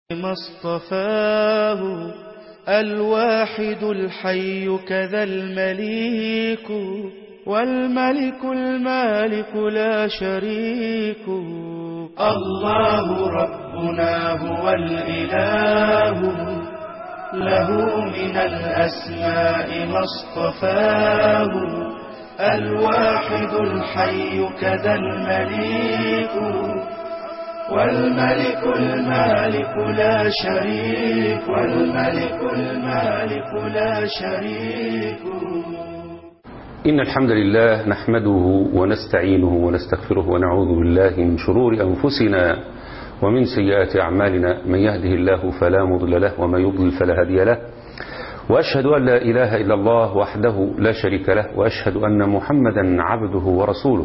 ما اصطفاه الواحد الحي كذا المليك والملك المالك لا شريك الله ربنا هو الإله له من الأسماء ما اصطفاه الواحد الحي كذا المليك والملك المالك لا شريك والملك المالك لا شريك إن الحمد لله نحمده ونستعينه ونستغفره ونعوذ بالله من شرور أنفسنا ومن سيئات أعمالنا من يهده الله فلا مضل له ومن يضلل فلا هادي له وأشهد أن لا إله إلا الله وحده لا شريك له وأشهد أن محمدا عبده ورسوله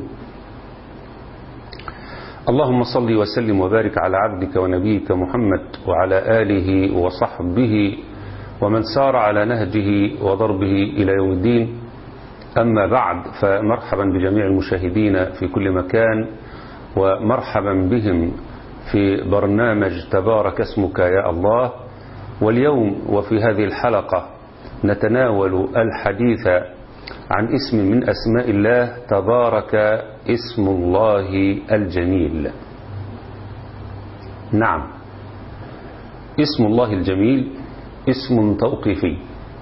اللهم صل وسلم وبارك على عبدك ونبيك محمد وعلى آله وصحبه ومن سار على نهجه وضربه إلى يوم الدين أما بعد فمرحبا بجميع المشاهدين في كل مكان ومرحبا بهم في برنامج تبارك اسمك يا الله واليوم وفي هذه الحلقة نتناول الحديث عن اسم من أسماء الله تبارك اسم الله الجميل نعم اسم الله الجميل اسم توقيفي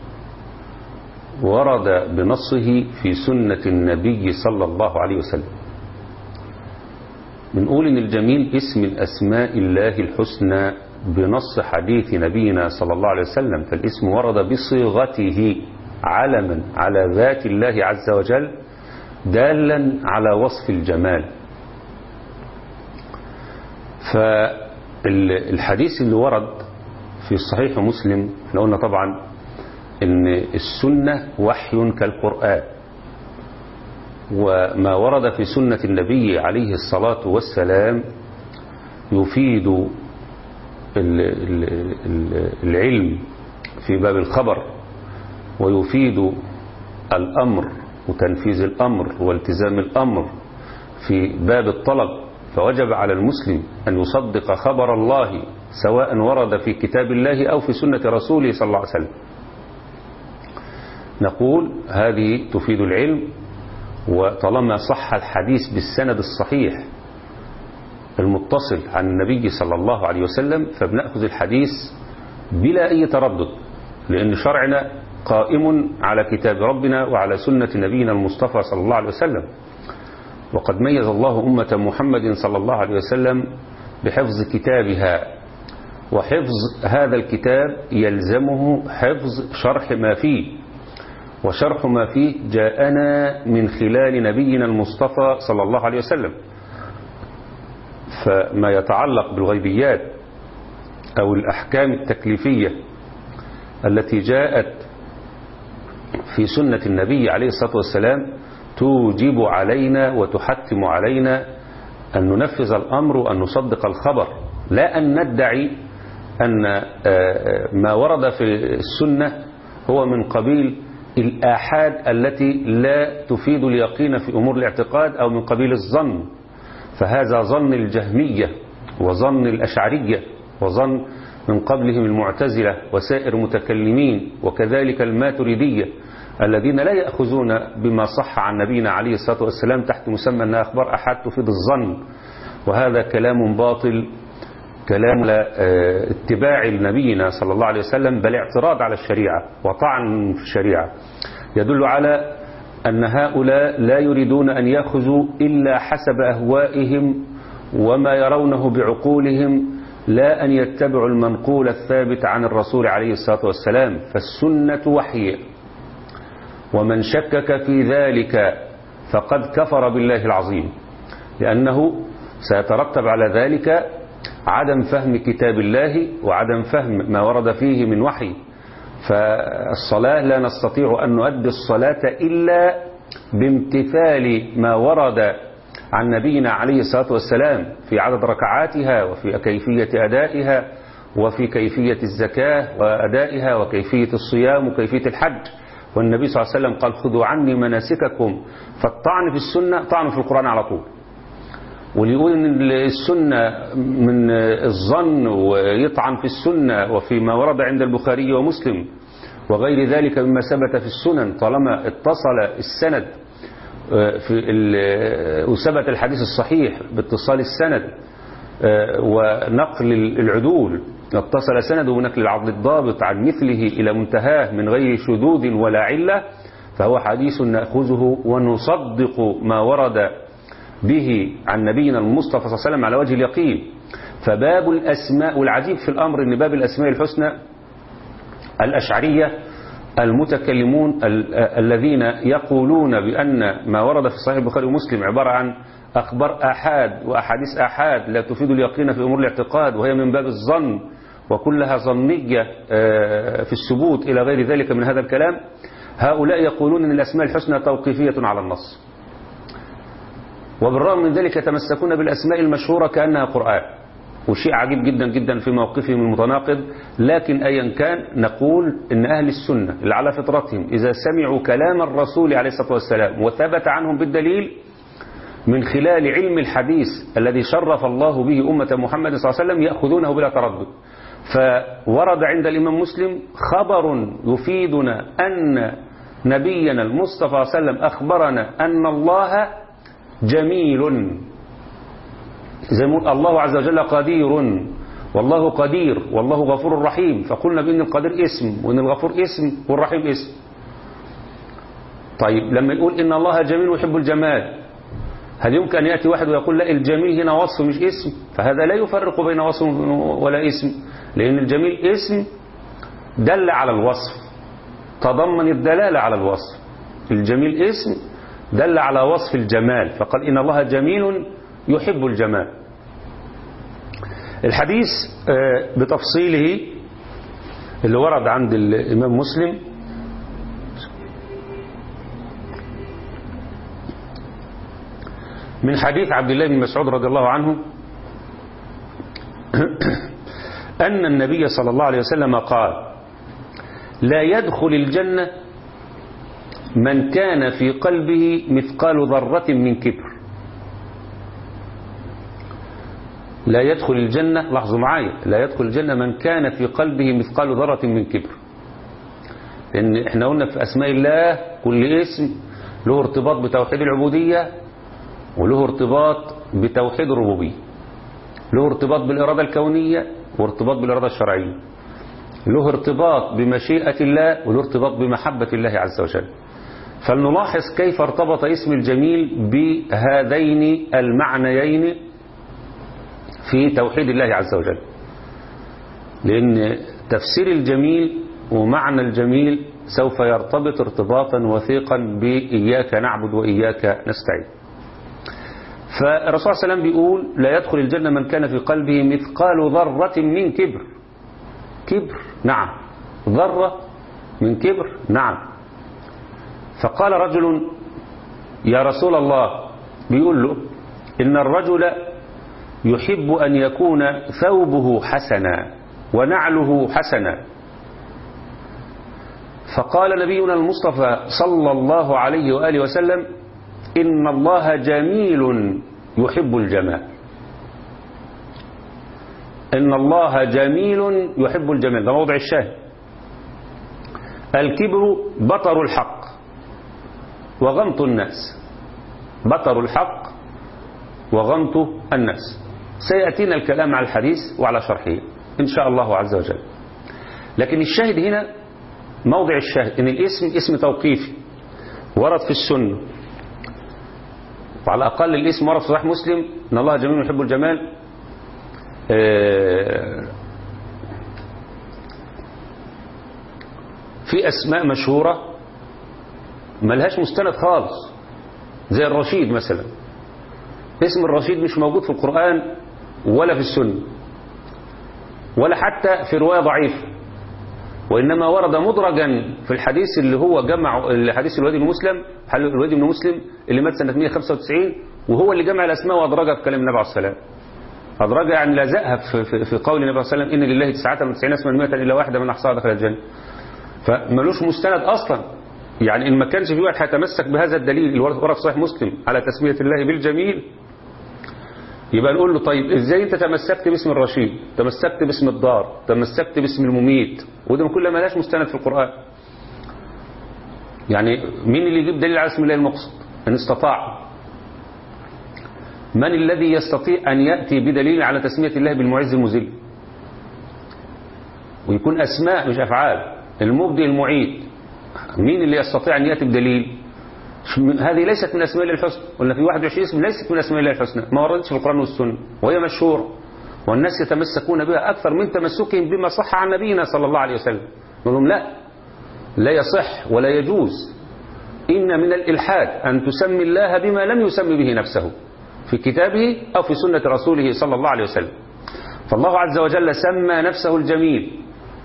ورد بنصه في سنة النبي صلى الله عليه وسلم بنقول ان الجميل اسم من اسماء الله الحسنى بنص حديث نبينا صلى الله عليه وسلم فالاسم ورد بصيغته علما على ذات الله عز وجل دالا على وصف الجمال فالحديث اللي ورد في صحيح مسلم احنا قلنا طبعا ان السنة وحي كالقرآن وما ورد في سنة النبي عليه الصلاة والسلام يفيد العلم في باب الخبر ويفيد الأمر وتنفيذ الأمر والتزام الأمر في باب الطلب فوجب على المسلم أن يصدق خبر الله سواء ورد في كتاب الله أو في سنة رسوله صلى الله عليه وسلم نقول هذه تفيد العلم وطالما صح الحديث بالسند الصحيح المتصل عن النبي صلى الله عليه وسلم فبنأخذ الحديث بلا أي تردد لأن شرعنا قائم على كتاب ربنا وعلى سنة نبينا المصطفى صلى الله عليه وسلم وقد ميز الله أمة محمد صلى الله عليه وسلم بحفظ كتابها وحفظ هذا الكتاب يلزمه حفظ شرح ما فيه وشرح ما فيه جاءنا من خلال نبينا المصطفى صلى الله عليه وسلم فما يتعلق بالغيبيات أو الأحكام التكليفية التي جاءت في سنة النبي عليه الصلاة والسلام توجب علينا وتحتم علينا أن ننفذ الأمر وأن نصدق الخبر لا أن ندعي أن ما ورد في السنة هو من قبيل الآحاد التي لا تفيد اليقين في أمور الاعتقاد أو من قبيل الظن فهذا ظن الجهمية وظن الأشعرية وظن من قبلهم المعتزلة وسائر المتكلمين وكذلك الماتريدية الذين لا يأخذون بما صح عن نبينا عليه الصلاة والسلام تحت مسمى أنها أخبار أحد تفيد الظن وهذا كلام باطل كلام اتباع نبينا صلى الله عليه وسلم بل اعتراض على الشريعة وطعن في الشريعة يدل على أن هؤلاء لا يريدون أن يأخذوا إلا حسب أهوائهم وما يرونه بعقولهم لا أن يتبعوا المنقول الثابت عن الرسول عليه الصلاة والسلام فالسنة وحي ومن شكك في ذلك فقد كفر بالله العظيم لأنه سيترتب على ذلك عدم فهم كتاب الله وعدم فهم ما ورد فيه من وحي فالصلاة لا نستطيع أن نؤدي الصلاة إلا بامتثال ما ورد عن نبينا عليه الصلاة والسلام في عدد ركعاتها وفي كيفية أدائها وفي كيفية الزكاة وأدائها وكيفية الصيام وكيفية الحج والنبي صلى الله عليه وسلم قال خذوا عني مناسككم فالطعن في السنة طعن في القرآن على طول واللي يقول ان السنة من الظن ويطعن في السنة وفيما ورد عند البخاري ومسلم وغير ذلك مما ثبت في السنن طالما اتصل السند في وثبت الحديث الصحيح باتصال السند ونقل العدول اتصل سنده بنقل العضل الضابط عن مثله إلى منتهاه من غير شذوذ ولا علة فهو حديث نأخذه ونصدق ما ورد به عن نبينا المصطفى صلى الله عليه وسلم على وجه اليقين فباب الأسماء والعجيب في الأمر أن باب الأسماء الحسنى الأشعرية المتكلمون الذين يقولون بأن ما ورد في صحيح البخاري ومسلم عبارة عن أخبار أحاد وأحاديث أحاد لا تفيد اليقين في أمور الاعتقاد وهي من باب الظن وكلها ظنية في الثبوت إلى غير ذلك من هذا الكلام هؤلاء يقولون أن الأسماء الحسنى توقيفية على النص وبالرغم من ذلك يتمسكون بالأسماء المشهورة كأنها قرآن وشيء عجيب جدا جدا في موقفهم المتناقض لكن أيا كان نقول إن أهل السنة اللي على فطرتهم إذا سمعوا كلام الرسول عليه الصلاة والسلام وثبت عنهم بالدليل من خلال علم الحديث الذي شرف الله به أمة محمد صلى الله عليه وسلم يأخذونه بلا تردد فورد عند الإمام مسلم خبر يفيدنا أن نبينا المصطفى صلى الله عليه وسلم أخبرنا أن الله جميل زي ما الله عز وجل قدير والله قدير والله غفور رحيم فقلنا بأن القدير اسم وأن الغفور اسم والرحيم اسم طيب لما يقول إن الله جميل ويحب الجمال هل يمكن أن يأتي واحد ويقول لا الجميل هنا وصف مش اسم فهذا لا يفرق بين وصف ولا اسم لأن الجميل اسم دل على الوصف تضمن الدلالة على الوصف الجميل اسم دل على وصف الجمال فقال إن الله جميل يحب الجمال الحديث بتفصيله اللي ورد عند الإمام مسلم من حديث عبد الله بن مسعود رضي الله عنه أن النبي صلى الله عليه وسلم قال لا يدخل الجنة من كان في قلبه مثقال ذرة من كبر لا يدخل الجنة لاحظوا معايا لا يدخل الجنة من كان في قلبه مثقال ذرة من كبر لأن احنا قلنا في أسماء الله كل اسم له ارتباط بتوحيد العبودية وله ارتباط بتوحيد الربوبية له ارتباط بالإرادة الكونية وارتباط بالإرادة الشرعية له ارتباط بمشيئة الله وله ارتباط بمحبة الله عز وجل فلنلاحظ كيف ارتبط اسم الجميل بهذين المعنيين في توحيد الله عز وجل لأن تفسير الجميل ومعنى الجميل سوف يرتبط ارتباطا وثيقا بإياك نعبد وإياك نستعين فالرسول صلى الله عليه وسلم بيقول لا يدخل الجنة من كان في قلبه مثقال ذرة من كبر كبر نعم ذرة من كبر نعم فقال رجل يا رسول الله بيقول له إن الرجل يحب أن يكون ثوبه حسنا ونعله حسنا فقال نبينا المصطفى صلى الله عليه وآله وسلم إن الله جميل يحب الجمال إن الله جميل يحب الجمال ده موضع الشاهد الكبر بطر الحق وغمط الناس بطر الحق وغمط الناس سيأتينا الكلام على الحديث وعلى شرحه إن شاء الله عز وجل لكن الشاهد هنا موضع الشاهد إن الاسم اسم توقيفي ورد في السنة وعلى الأقل الاسم ورد في صحيح مسلم إن الله جميل يحب الجمال في أسماء مشهورة ملهاش مستند خالص زي الرشيد مثلا اسم الرشيد مش موجود في القرآن ولا في السنة ولا حتى في رواية ضعيفة وإنما ورد مدرجا في الحديث اللي هو جمع الحديث الوادي بن مسلم الوادي بن مسلم اللي مات سنة 195 وهو اللي جمع الأسماء وأدرجها في كلام النبي عليه السلام أدرجها يعني لزقها في, في, في قول النبي صلى الله عليه وسلم إن لله 99 اسما 100 إلا واحدة من أحصاها دخل الجنة فملوش مستند أصلا يعني إن ما كانش في واحد هيتمسك بهذا الدليل اللي ورد في صحيح مسلم على تسمية الله بالجميل يبقى نقول له طيب ازاي انت تمسكت باسم الرشيد تمسكت باسم الدار تمسكت باسم المميت وده كل ما لاش مستند في القرآن يعني مين اللي يجيب دليل على اسم الله المقصد ان استطاع من الذي يستطيع أن يأتي بدليل على تسمية الله بالمعز المذل ويكون أسماء مش أفعال المبدي المعيد مين اللي يستطيع أن يأتي بدليل هذه ليست من أسماء الله الحسنى ولا في 21 اسم ليست من أسماء الله الحسنى ما وردتش في القرآن والسنة وهي مشهورة والناس يتمسكون بها أكثر من تمسكهم بما صح عن نبينا صلى الله عليه وسلم نقول لهم لا لا يصح ولا يجوز إن من الإلحاد أن تسمي الله بما لم يسمي به نفسه في كتابه أو في سنة رسوله صلى الله عليه وسلم فالله عز وجل سمى نفسه الجميل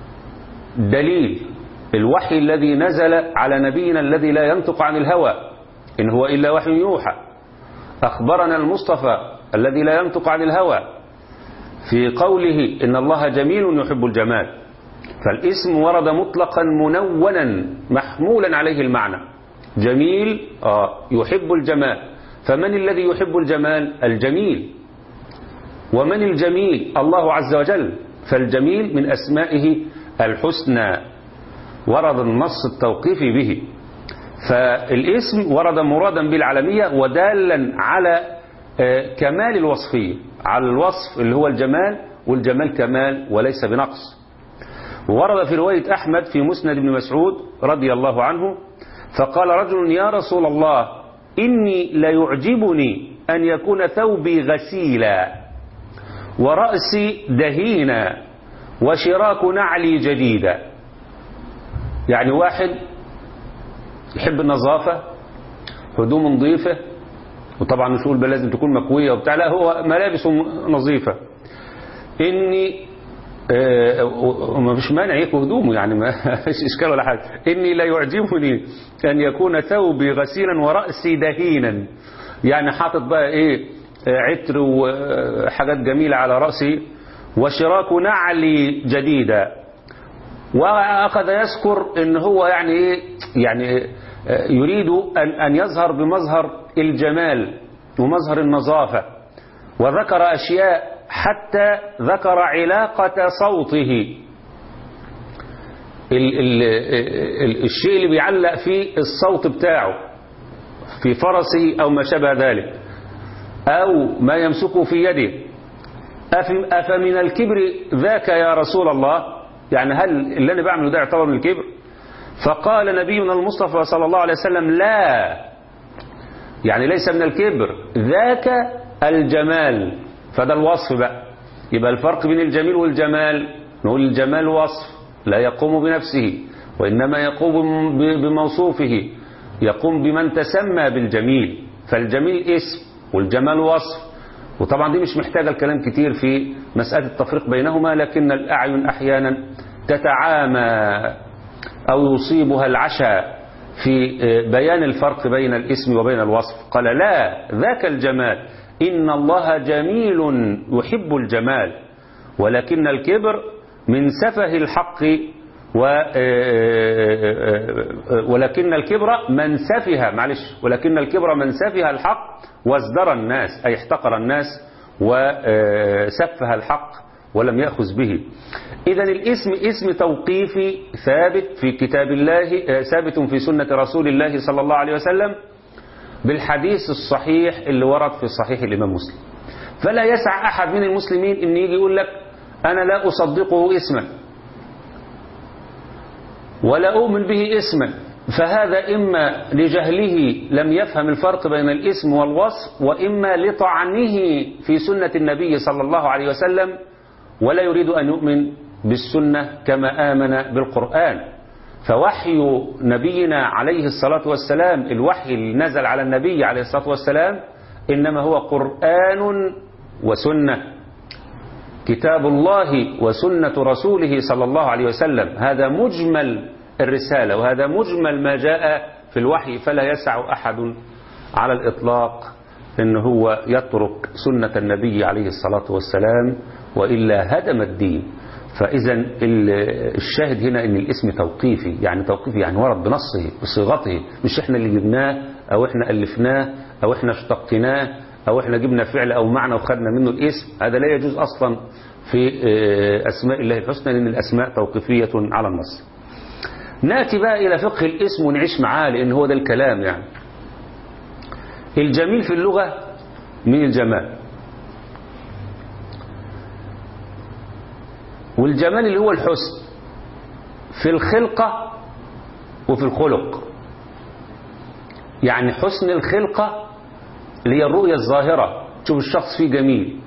دليل الوحي الذي نزل على نبينا الذي لا ينطق عن الهوى إن هو إلا وحي يوحى أخبرنا المصطفى الذي لا ينطق عن الهوى في قوله إن الله جميل يحب الجمال فالاسم ورد مطلقا منونا محمولا عليه المعنى جميل آه يحب الجمال فمن الذي يحب الجمال الجميل ومن الجميل الله عز وجل فالجميل من أسمائه الحسنى ورد النص التوقيفي به فالاسم ورد مرادا بالعالمية ودالا على كمال الوصفية على الوصف اللي هو الجمال والجمال كمال وليس بنقص ورد في رواية أحمد في مسند بن مسعود رضي الله عنه فقال رجل يا رسول الله إني ليعجبني أن يكون ثوبي غسيلا ورأسي دهينا وشراك نعلي جديدا يعني واحد يحب النظافة هدوم نظيفة وطبعا مش يقول لازم تكون مكوية وبتاع لا هو ملابسه نظيفة إني وما فيش مانع يكوي هدومه يعني ما فيش إشكال ولا حاجة إني لا يعجبني أن يكون ثوبي غسيلا ورأسي دهينا يعني حاطط بقى إيه عطر وحاجات جميلة على رأسي وشراك نعلي جديدة وأخذ يذكر إن هو يعني إيه يعني يريد أن أن يظهر بمظهر الجمال ومظهر النظافة وذكر أشياء حتى ذكر علاقة صوته ال ال ال الشيء اللي بيعلق فيه الصوت بتاعه في فرسه أو ما شابه ذلك أو ما يمسكه في يده أفمن الكبر ذاك يا رسول الله يعني هل اللي أنا بعمله ده يعتبر من الكبر فقال نبينا المصطفى صلى الله عليه وسلم لا يعني ليس من الكبر ذاك الجمال فده الوصف بقى يبقى الفرق بين الجميل والجمال نقول الجمال وصف لا يقوم بنفسه وإنما يقوم بموصوفه يقوم بمن تسمى بالجميل فالجميل اسم والجمال وصف وطبعا دي مش محتاجة الكلام كتير في مسألة التفريق بينهما لكن الأعين أحيانا تتعامى أو يصيبها العشاء في بيان الفرق بين الاسم وبين الوصف قال لا ذاك الجمال إن الله جميل يحب الجمال ولكن الكبر من سفه الحق و ولكن الكبر من سفه معلش ولكن الكبر من سفه الحق وازدر الناس أي احتقر الناس وسفه الحق ولم يأخذ به إذا الاسم اسم توقيفي ثابت في كتاب الله ثابت في سنة رسول الله صلى الله عليه وسلم بالحديث الصحيح اللي ورد في صحيح الإمام مسلم فلا يسع أحد من المسلمين إن يجي يقول لك أنا لا أصدقه اسما ولا أؤمن به اسما فهذا إما لجهله لم يفهم الفرق بين الاسم والوصف وإما لطعنه في سنة النبي صلى الله عليه وسلم ولا يريد أن يؤمن بالسنة كما آمن بالقرآن فوحي نبينا عليه الصلاة والسلام الوحي اللي نزل على النبي عليه الصلاة والسلام إنما هو قرآن وسنة كتاب الله وسنة رسوله صلى الله عليه وسلم هذا مجمل الرسالة وهذا مجمل ما جاء في الوحي فلا يسع أحد على الإطلاق إن هو يترك سنة النبي عليه الصلاة والسلام وإلا هدم الدين فإذا الشاهد هنا ان الاسم توقيفي يعني توقيفي يعني ورد بنصه بصيغته مش احنا اللي جبناه او احنا ألفناه او احنا اشتقناه أو احنا جبنا فعل أو معنى وخدنا منه الاسم هذا لا يجوز أصلا في أسماء الله الحسنى لأن الأسماء توقيفية على النص نأتي بقى إلى فقه الاسم ونعيش معاه لأن هو ده الكلام يعني الجميل في اللغة من الجمال والجمال اللي هو الحسن في الخلقة وفي الخلق يعني حسن الخلقة اللي هي الرؤية الظاهرة تشوف الشخص فيه جميل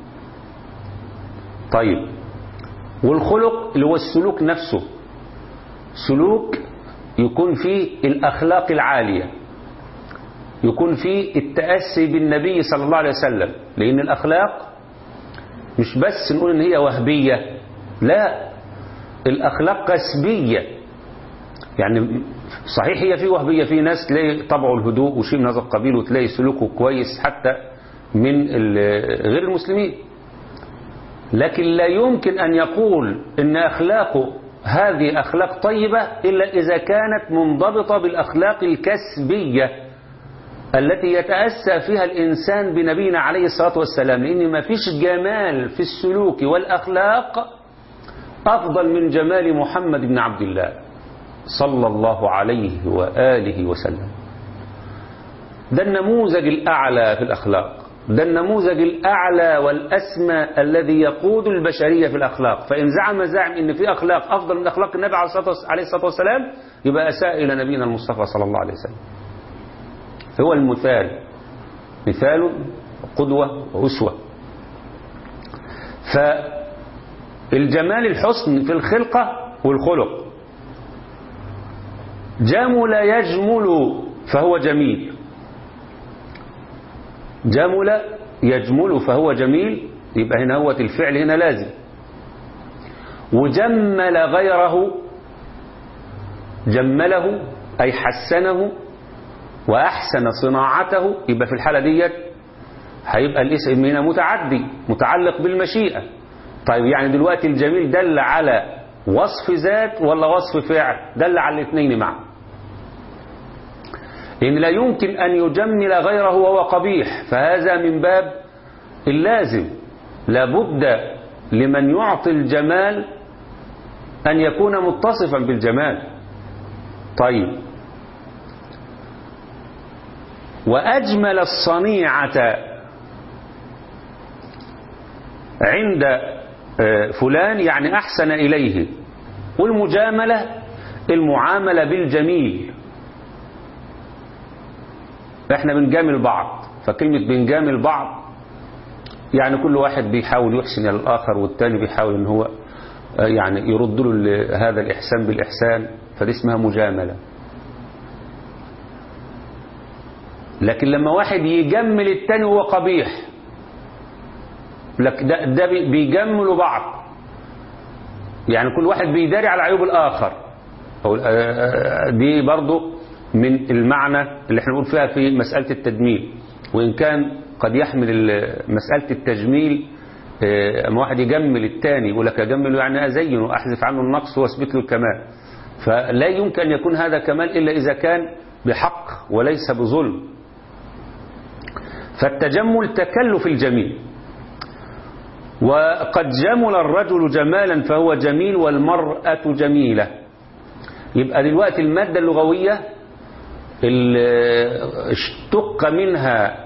طيب والخلق اللي هو السلوك نفسه سلوك يكون فيه الأخلاق العالية يكون فيه التأسي بالنبي صلى الله عليه وسلم لأن الأخلاق مش بس نقول إن هي وهبية لا الأخلاق كسبية يعني صحيح هي في وهبية في ناس تلاقي طبعه الهدوء وشيء من هذا القبيل وتلاقي سلوكه كويس حتى من غير المسلمين لكن لا يمكن أن يقول إن أخلاقه هذه أخلاق طيبة إلا إذا كانت منضبطة بالأخلاق الكسبية التي يتأسى فيها الإنسان بنبينا عليه الصلاة والسلام لأن ما فيش جمال في السلوك والأخلاق أفضل من جمال محمد بن عبد الله صلى الله عليه وآله وسلم ده النموذج الأعلى في الأخلاق ده النموذج الأعلى والأسمى الذي يقود البشرية في الأخلاق فإن زعم زعم إن في أخلاق أفضل من أخلاق النبي عليه الصلاة والسلام يبقى أساء إلى نبينا المصطفى صلى الله عليه وسلم هو المثال مثال قدوة وأسوة فالجمال الحسن في الخلقة والخلق جمل يجمل فهو جميل جمل يجمل فهو جميل يبقى هنا هو الفعل هنا لازم وجمل غيره جمله أي حسنه وأحسن صناعته يبقى في الحالة ديت هيبقى الاسم هنا متعدي متعلق بالمشيئة طيب يعني دلوقتي الجميل دل على وصف ذات ولا وصف فعل دل على الاثنين معا إن لا يمكن أن يجمل غيره وهو قبيح فهذا من باب اللازم لابد لمن يعطي الجمال أن يكون متصفا بالجمال طيب وأجمل الصنيعة عند فلان يعني أحسن إليه والمجاملة المعاملة بالجميل احنا بنجامل بعض فكلمة بنجامل بعض يعني كل واحد بيحاول يحسن إلى الآخر والتاني بيحاول ان هو يعني يرد له هذا الإحسان بالإحسان فدي اسمها مجاملة لكن لما واحد يجمل التاني وهو قبيح لك ده, ده بيجملوا بعض يعني كل واحد بيداري على عيوب الآخر دي برضو من المعنى اللي احنا نقول فيها في مسألة التجميل وإن كان قد يحمل مسألة التجميل اما واحد يجمل التاني يقول لك أجمله يعني أزينه وأحذف عنه النقص وأثبت له الكمال فلا يمكن أن يكون هذا كمال إلا إذا كان بحق وليس بظلم فالتجمل تكلف الجميل وقد جمل الرجل جمالا فهو جميل والمرأة جميلة يبقى دلوقتي المادة اللغوية اشتق منها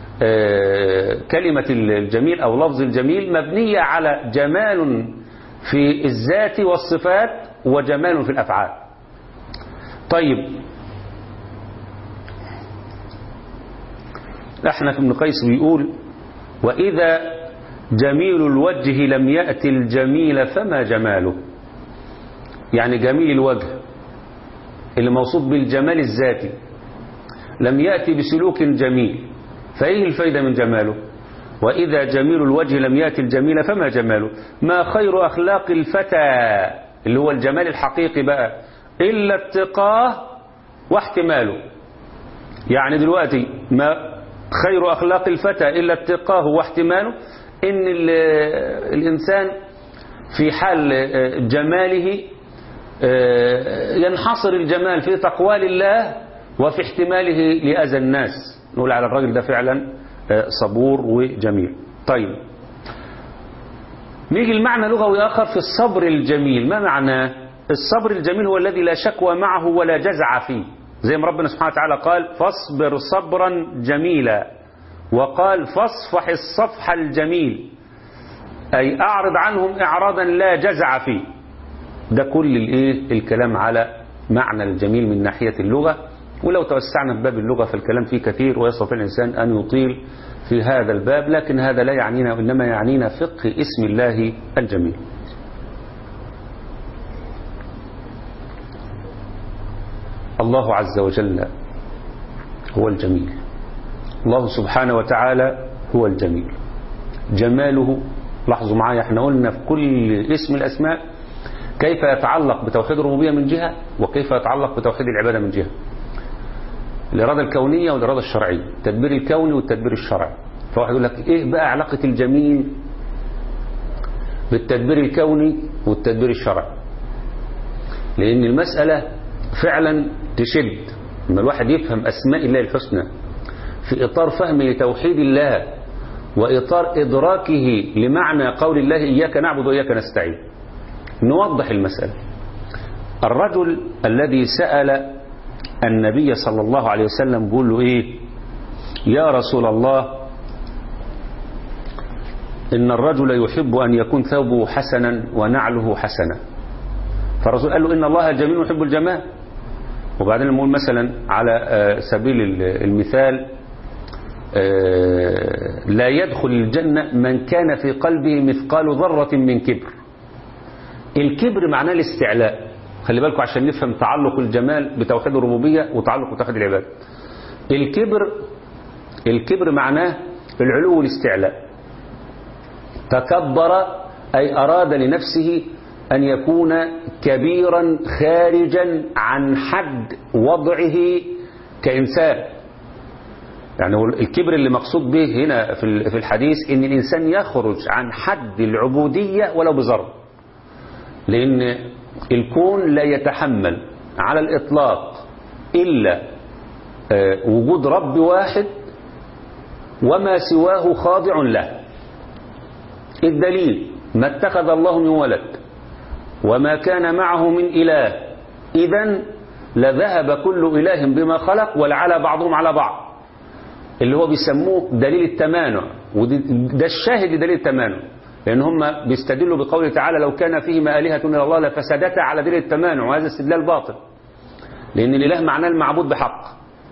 كلمة الجميل أو لفظ الجميل مبنية على جمال في الذات والصفات وجمال في الأفعال طيب أحنف بن قيس بيقول وإذا جميل الوجه لم يأتي الجميل فما جماله يعني جميل الوجه اللي موصوف بالجمال الذاتي لم يأتي بسلوك جميل فإيه الفايدة من جماله وإذا جميل الوجه لم يأتي الجميل فما جماله ما خير أخلاق الفتى اللي هو الجمال الحقيقي بقى إلا اتقاه واحتماله يعني دلوقتي ما خير أخلاق الفتى إلا اتقاه واحتماله إن الإنسان في حال جماله ينحصر الجمال في تقوى الله وفي احتماله لأذى الناس نقول على الراجل ده فعلا صبور وجميل طيب نيجي المعنى لغوي آخر في الصبر الجميل ما معناه الصبر الجميل هو الذي لا شكوى معه ولا جزع فيه زي ما ربنا سبحانه وتعالى قال فاصبر صبرا جميلا وقال فاصفح الصفح الجميل أي أعرض عنهم إعراضا لا جزع فيه ده كل الايه الكلام على معنى الجميل من ناحية اللغة ولو توسعنا في باب اللغة فالكلام فيه كثير ويستطيع الإنسان أن يطيل في هذا الباب لكن هذا لا يعنينا وإنما يعنينا فقه اسم الله الجميل الله عز وجل هو الجميل الله سبحانه وتعالى هو الجميل جماله لاحظوا معايا احنا قلنا في كل اسم الأسماء كيف يتعلق بتوحيد الربوبية من جهة وكيف يتعلق بتوحيد العبادة من جهة الإرادة الكونية والإرادة الشرعية التدبير الكوني والتدبير الشرعي فواحد يقول لك إيه بقى علاقة الجميل بالتدبير الكوني والتدبير الشرعي لأن المسألة فعلا تشد لما الواحد يفهم أسماء الله الحسنى في إطار فهمه لتوحيد الله وإطار إدراكه لمعنى قول الله إياك نعبد وإياك نستعين نوضح المسألة الرجل الذي سأل النبي صلى الله عليه وسلم بيقول له إيه يا رسول الله إن الرجل يحب أن يكون ثوبه حسنا ونعله حسنا فالرسول قال له إن الله جميل يحب الجمال وبعدين نقول مثلا على سبيل المثال لا يدخل الجنة من كان في قلبه مثقال ذرة من كبر الكبر معناه الاستعلاء خلي بالكم عشان نفهم تعلق الجمال بتوحيد الربوبية وتعلق بتوحيد العبادة الكبر الكبر معناه العلو والاستعلاء تكبر أي أراد لنفسه أن يكون كبيرا خارجا عن حد وضعه كإنسان يعني الكبر اللي مقصود به هنا في الحديث ان الانسان يخرج عن حد العبودية ولو بذره لان الكون لا يتحمل على الاطلاق الا وجود رب واحد وما سواه خاضع له الدليل ما اتخذ الله من ولد وما كان معه من اله اذا لذهب كل اله بما خلق ولعلى بعضهم على بعض اللي هو بيسموه دليل التمانع وده الشاهد لدليل التمانع لأن هم بيستدلوا بقوله تعالى لو كان فيهما آلهة إلا الله لفسدتا على دليل التمانع وهذا استدلال باطل لأن الإله معناه المعبود بحق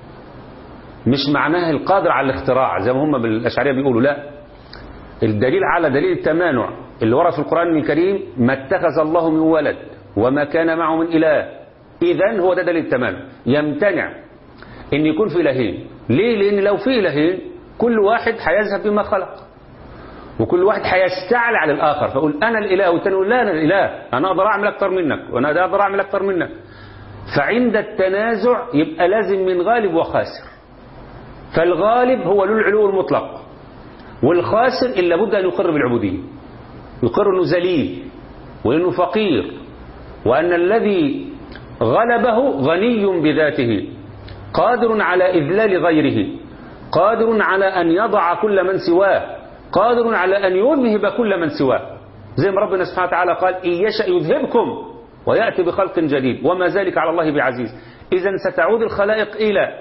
مش معناه القادر على الاختراع زي ما هم بالأشعرية بيقولوا لا الدليل على دليل التمانع اللي ورد في القرآن الكريم ما اتخذ الله من ولد وما كان معه من إله إذا هو ده دليل التمانع يمتنع ان يكون في إلهين ليه لأن لو في إلهين كل واحد هيذهب بما خلق وكل واحد هيستعلى على الآخر فأقول أنا الإله والتاني يقول لا أنا الإله أنا أقدر أعمل أكتر منك وأنا أقدر أعمل أكتر منك فعند التنازع يبقى لازم من غالب وخاسر فالغالب هو له العلو المطلق والخاسر إلا بد أن يقر بالعبودية يقر أنه ذليل وأنه فقير وأن الذي غلبه غني بذاته قادر على إذلال غيره قادر على أن يضع كل من سواه قادر على أن يذهب كل من سواه زي ما ربنا سبحانه وتعالى قال إن يشأ يذهبكم ويأتي بخلق جديد وما ذلك على الله بعزيز إذا ستعود الخلائق إلى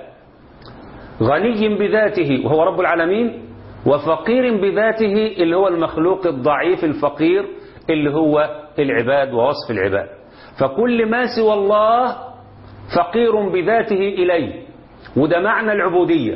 غني بذاته وهو رب العالمين وفقير بذاته اللي هو المخلوق الضعيف الفقير اللي هو العباد ووصف العباد فكل ما سوى الله فقير بذاته إليه وده معنى العبودية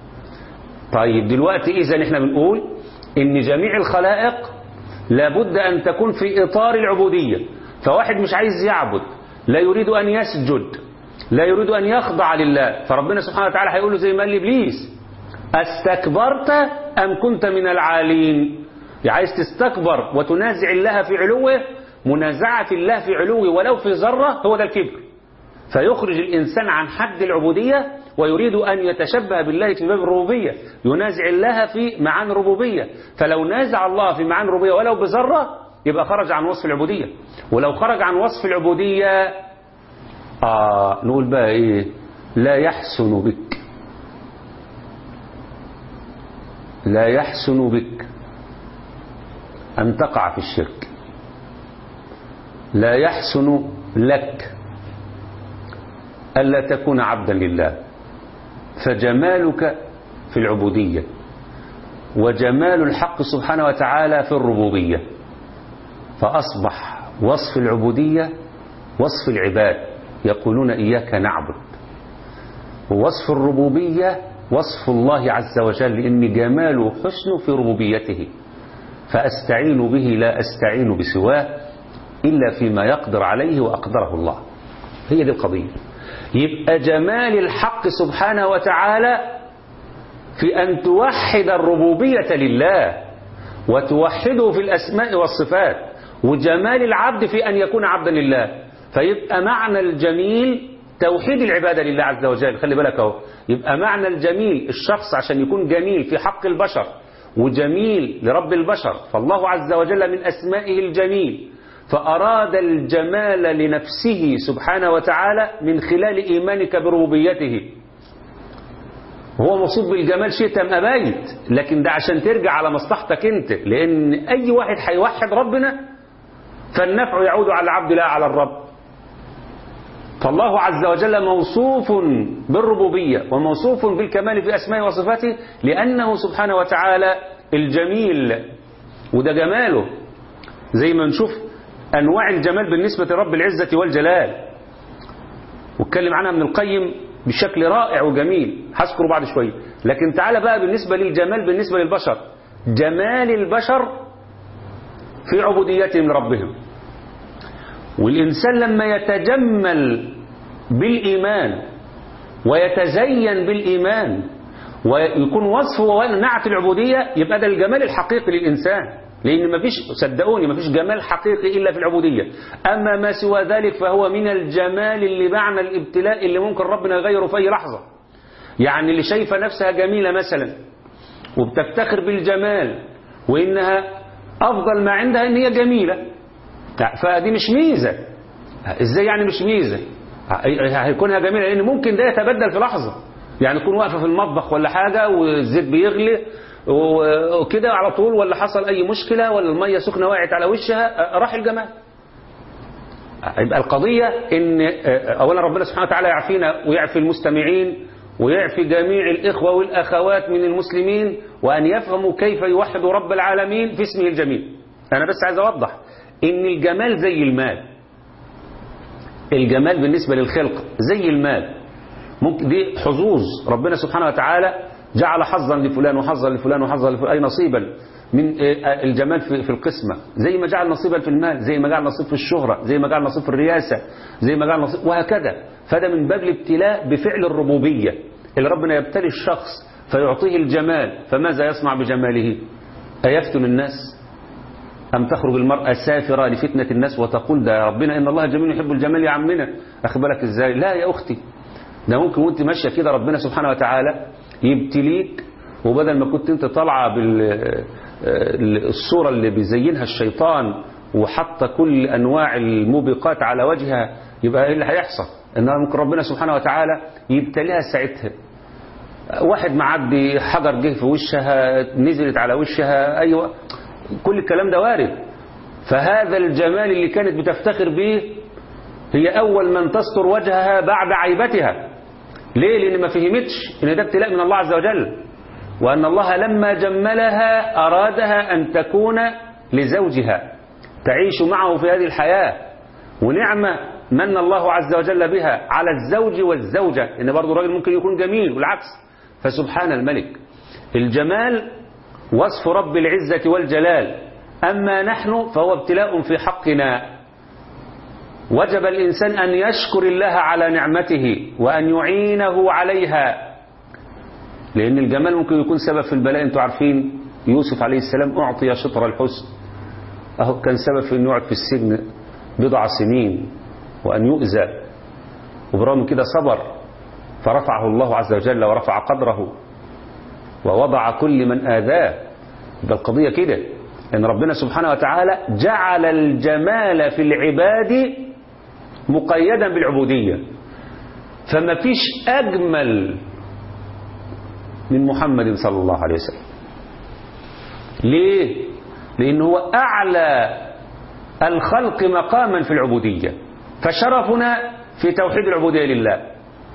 طيب دلوقتي إذا احنا بنقول إن جميع الخلائق لابد أن تكون في إطار العبودية فواحد مش عايز يعبد لا يريد أن يسجد لا يريد أن يخضع لله فربنا سبحانه وتعالى هيقول له زي ما قال لإبليس استكبرت أم كنت من العالين عايز تستكبر وتنازع الله في علوه منازعة الله في علوه ولو في ذرة هو ده الكبر فيخرج الإنسان عن حد العبودية ويريد أن يتشبه بالله في باب الربوبية ينازع الله في معاني الربوبية فلو نازع الله في معاني الربوبية ولو بذرة يبقى خرج عن وصف العبودية ولو خرج عن وصف العبودية آه نقول بقى إيه لا يحسن بك لا يحسن بك أن تقع في الشرك لا يحسن لك ألا تكون عبدا لله فجمالك في العبودية وجمال الحق سبحانه وتعالى في الربوبية فأصبح وصف العبودية وصف العباد يقولون إياك نعبد ووصف الربوبية وصف الله عز وجل لأن جماله حسن في ربوبيته فأستعين به لا أستعين بسواه إلا فيما يقدر عليه وأقدره الله هي دي القضية يبقى جمال الحق سبحانه وتعالى في أن توحد الربوبية لله وتوحده في الأسماء والصفات وجمال العبد في أن يكون عبدا لله فيبقى معنى الجميل توحيد العبادة لله عز وجل خلي بالك اهو يبقى معنى الجميل الشخص عشان يكون جميل في حق البشر وجميل لرب البشر فالله عز وجل من أسمائه الجميل فأراد الجمال لنفسه سبحانه وتعالى من خلال إيمانك بربوبيته هو مصوب بالجمال شئت أم أبيت لكن ده عشان ترجع على مصلحتك أنت لأن أي واحد هيوحد ربنا فالنفع يعود على العبد لا على الرب فالله عز وجل موصوف بالربوبية وموصوف بالكمال في أسمائه وصفاته لأنه سبحانه وتعالى الجميل وده جماله زي ما نشوف أنواع الجمال بالنسبة لرب العزة والجلال واتكلم عنها من القيم بشكل رائع وجميل هذكره بعد شوية لكن تعالى بقى بالنسبة للجمال بالنسبة للبشر جمال البشر في عبوديتهم لربهم والإنسان لما يتجمل بالإيمان ويتزين بالإيمان ويكون وصفه نعت العبودية يبقى ده الجمال الحقيقي للإنسان لأن ما فيش صدقوني ما فيش جمال حقيقي إلا في العبودية أما ما سوى ذلك فهو من الجمال اللي معنى الابتلاء اللي ممكن ربنا يغيره في أي لحظة يعني اللي شايفة نفسها جميلة مثلا وبتفتخر بالجمال وإنها أفضل ما عندها إن هي جميلة فدي مش ميزة إزاي يعني مش ميزة هيكونها جميلة لأن ممكن ده يتبدل في لحظة يعني تكون واقفة في المطبخ ولا حاجة والزيت بيغلي وكده على طول ولا حصل أي مشكلة ولا المية سخنة وقعت على وشها راح الجمال يبقى القضية إن أولا ربنا سبحانه وتعالى يعفينا ويعفي المستمعين ويعفي جميع الإخوة والأخوات من المسلمين وأن يفهموا كيف يوحدوا رب العالمين في اسمه الجميل أنا بس عايز أوضح إن الجمال زي المال الجمال بالنسبة للخلق زي المال ممكن دي حظوظ ربنا سبحانه وتعالى جعل حظا لفلان وحظا لفلان وحظا لفلان أي نصيبا من الجمال في القسمة زي ما جعل نصيبا في المال زي ما جعل نصيب في الشهرة زي ما جعل نصيب في الرياسة زي ما جعل نصيب وهكذا فده من باب الابتلاء بفعل الربوبية اللي ربنا يبتلي الشخص فيعطيه الجمال فماذا يصنع بجماله أيفتن الناس أم تخرج المرأة سافرة لفتنة الناس وتقول ده يا ربنا إن الله جميل يحب الجمال يا عمنا أخبرك إزاي لا يا أختي ده ممكن وانت ماشية كده ربنا سبحانه وتعالى يبتليك وبدل ما كنت انت طالعة بالصورة اللي بيزينها الشيطان وحط كل أنواع الموبقات على وجهها يبقى ايه اللي هيحصل انها ممكن ربنا سبحانه وتعالى يبتليها ساعتها واحد معدي حجر جه في وشها نزلت على وشها ايوه كل الكلام ده وارد فهذا الجمال اللي كانت بتفتخر به هي أول من تستر وجهها بعد عيبتها ليه لأن ما فهمتش إن ده ابتلاء من الله عز وجل وأن الله لما جملها أرادها أن تكون لزوجها تعيش معه في هذه الحياة ونعمة من الله عز وجل بها على الزوج والزوجة إن برضو الراجل ممكن يكون جميل والعكس فسبحان الملك الجمال وصف رب العزة والجلال أما نحن فهو ابتلاء في حقنا وجب الإنسان أن يشكر الله على نعمته وأن يعينه عليها لأن الجمال ممكن يكون سبب في البلاء أنتم عارفين يوسف عليه السلام أعطي شطر الحسن أهو كان سبب في أن يقعد في السجن بضع سنين وأن يؤذى وبرغم كده صبر فرفعه الله عز وجل ورفع قدره ووضع كل من آذاه ده القضية كده ان ربنا سبحانه وتعالى جعل الجمال في العباد مقيدا بالعبودية فما فيش أجمل من محمد صلى الله عليه وسلم ليه لأن هو أعلى الخلق مقاما في العبودية فشرفنا في توحيد العبودية لله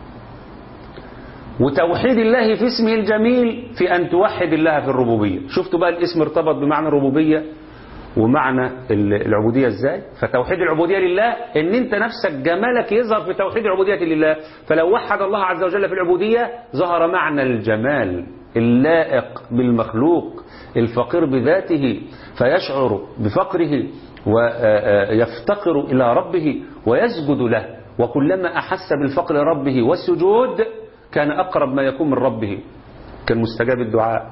وتوحيد الله في اسمه الجميل في أن توحد الله في الربوبية شفتوا بقى الاسم ارتبط بمعنى الربوبية ومعنى العبودية ازاي فتوحيد العبودية لله ان انت نفسك جمالك يظهر في توحيد العبودية لله فلو وحد الله عز وجل في العبودية ظهر معنى الجمال اللائق بالمخلوق الفقير بذاته فيشعر بفقره ويفتقر إلى ربه ويسجد له وكلما أحس بالفقر ربه والسجود كان أقرب ما يكون من ربه كان مستجاب الدعاء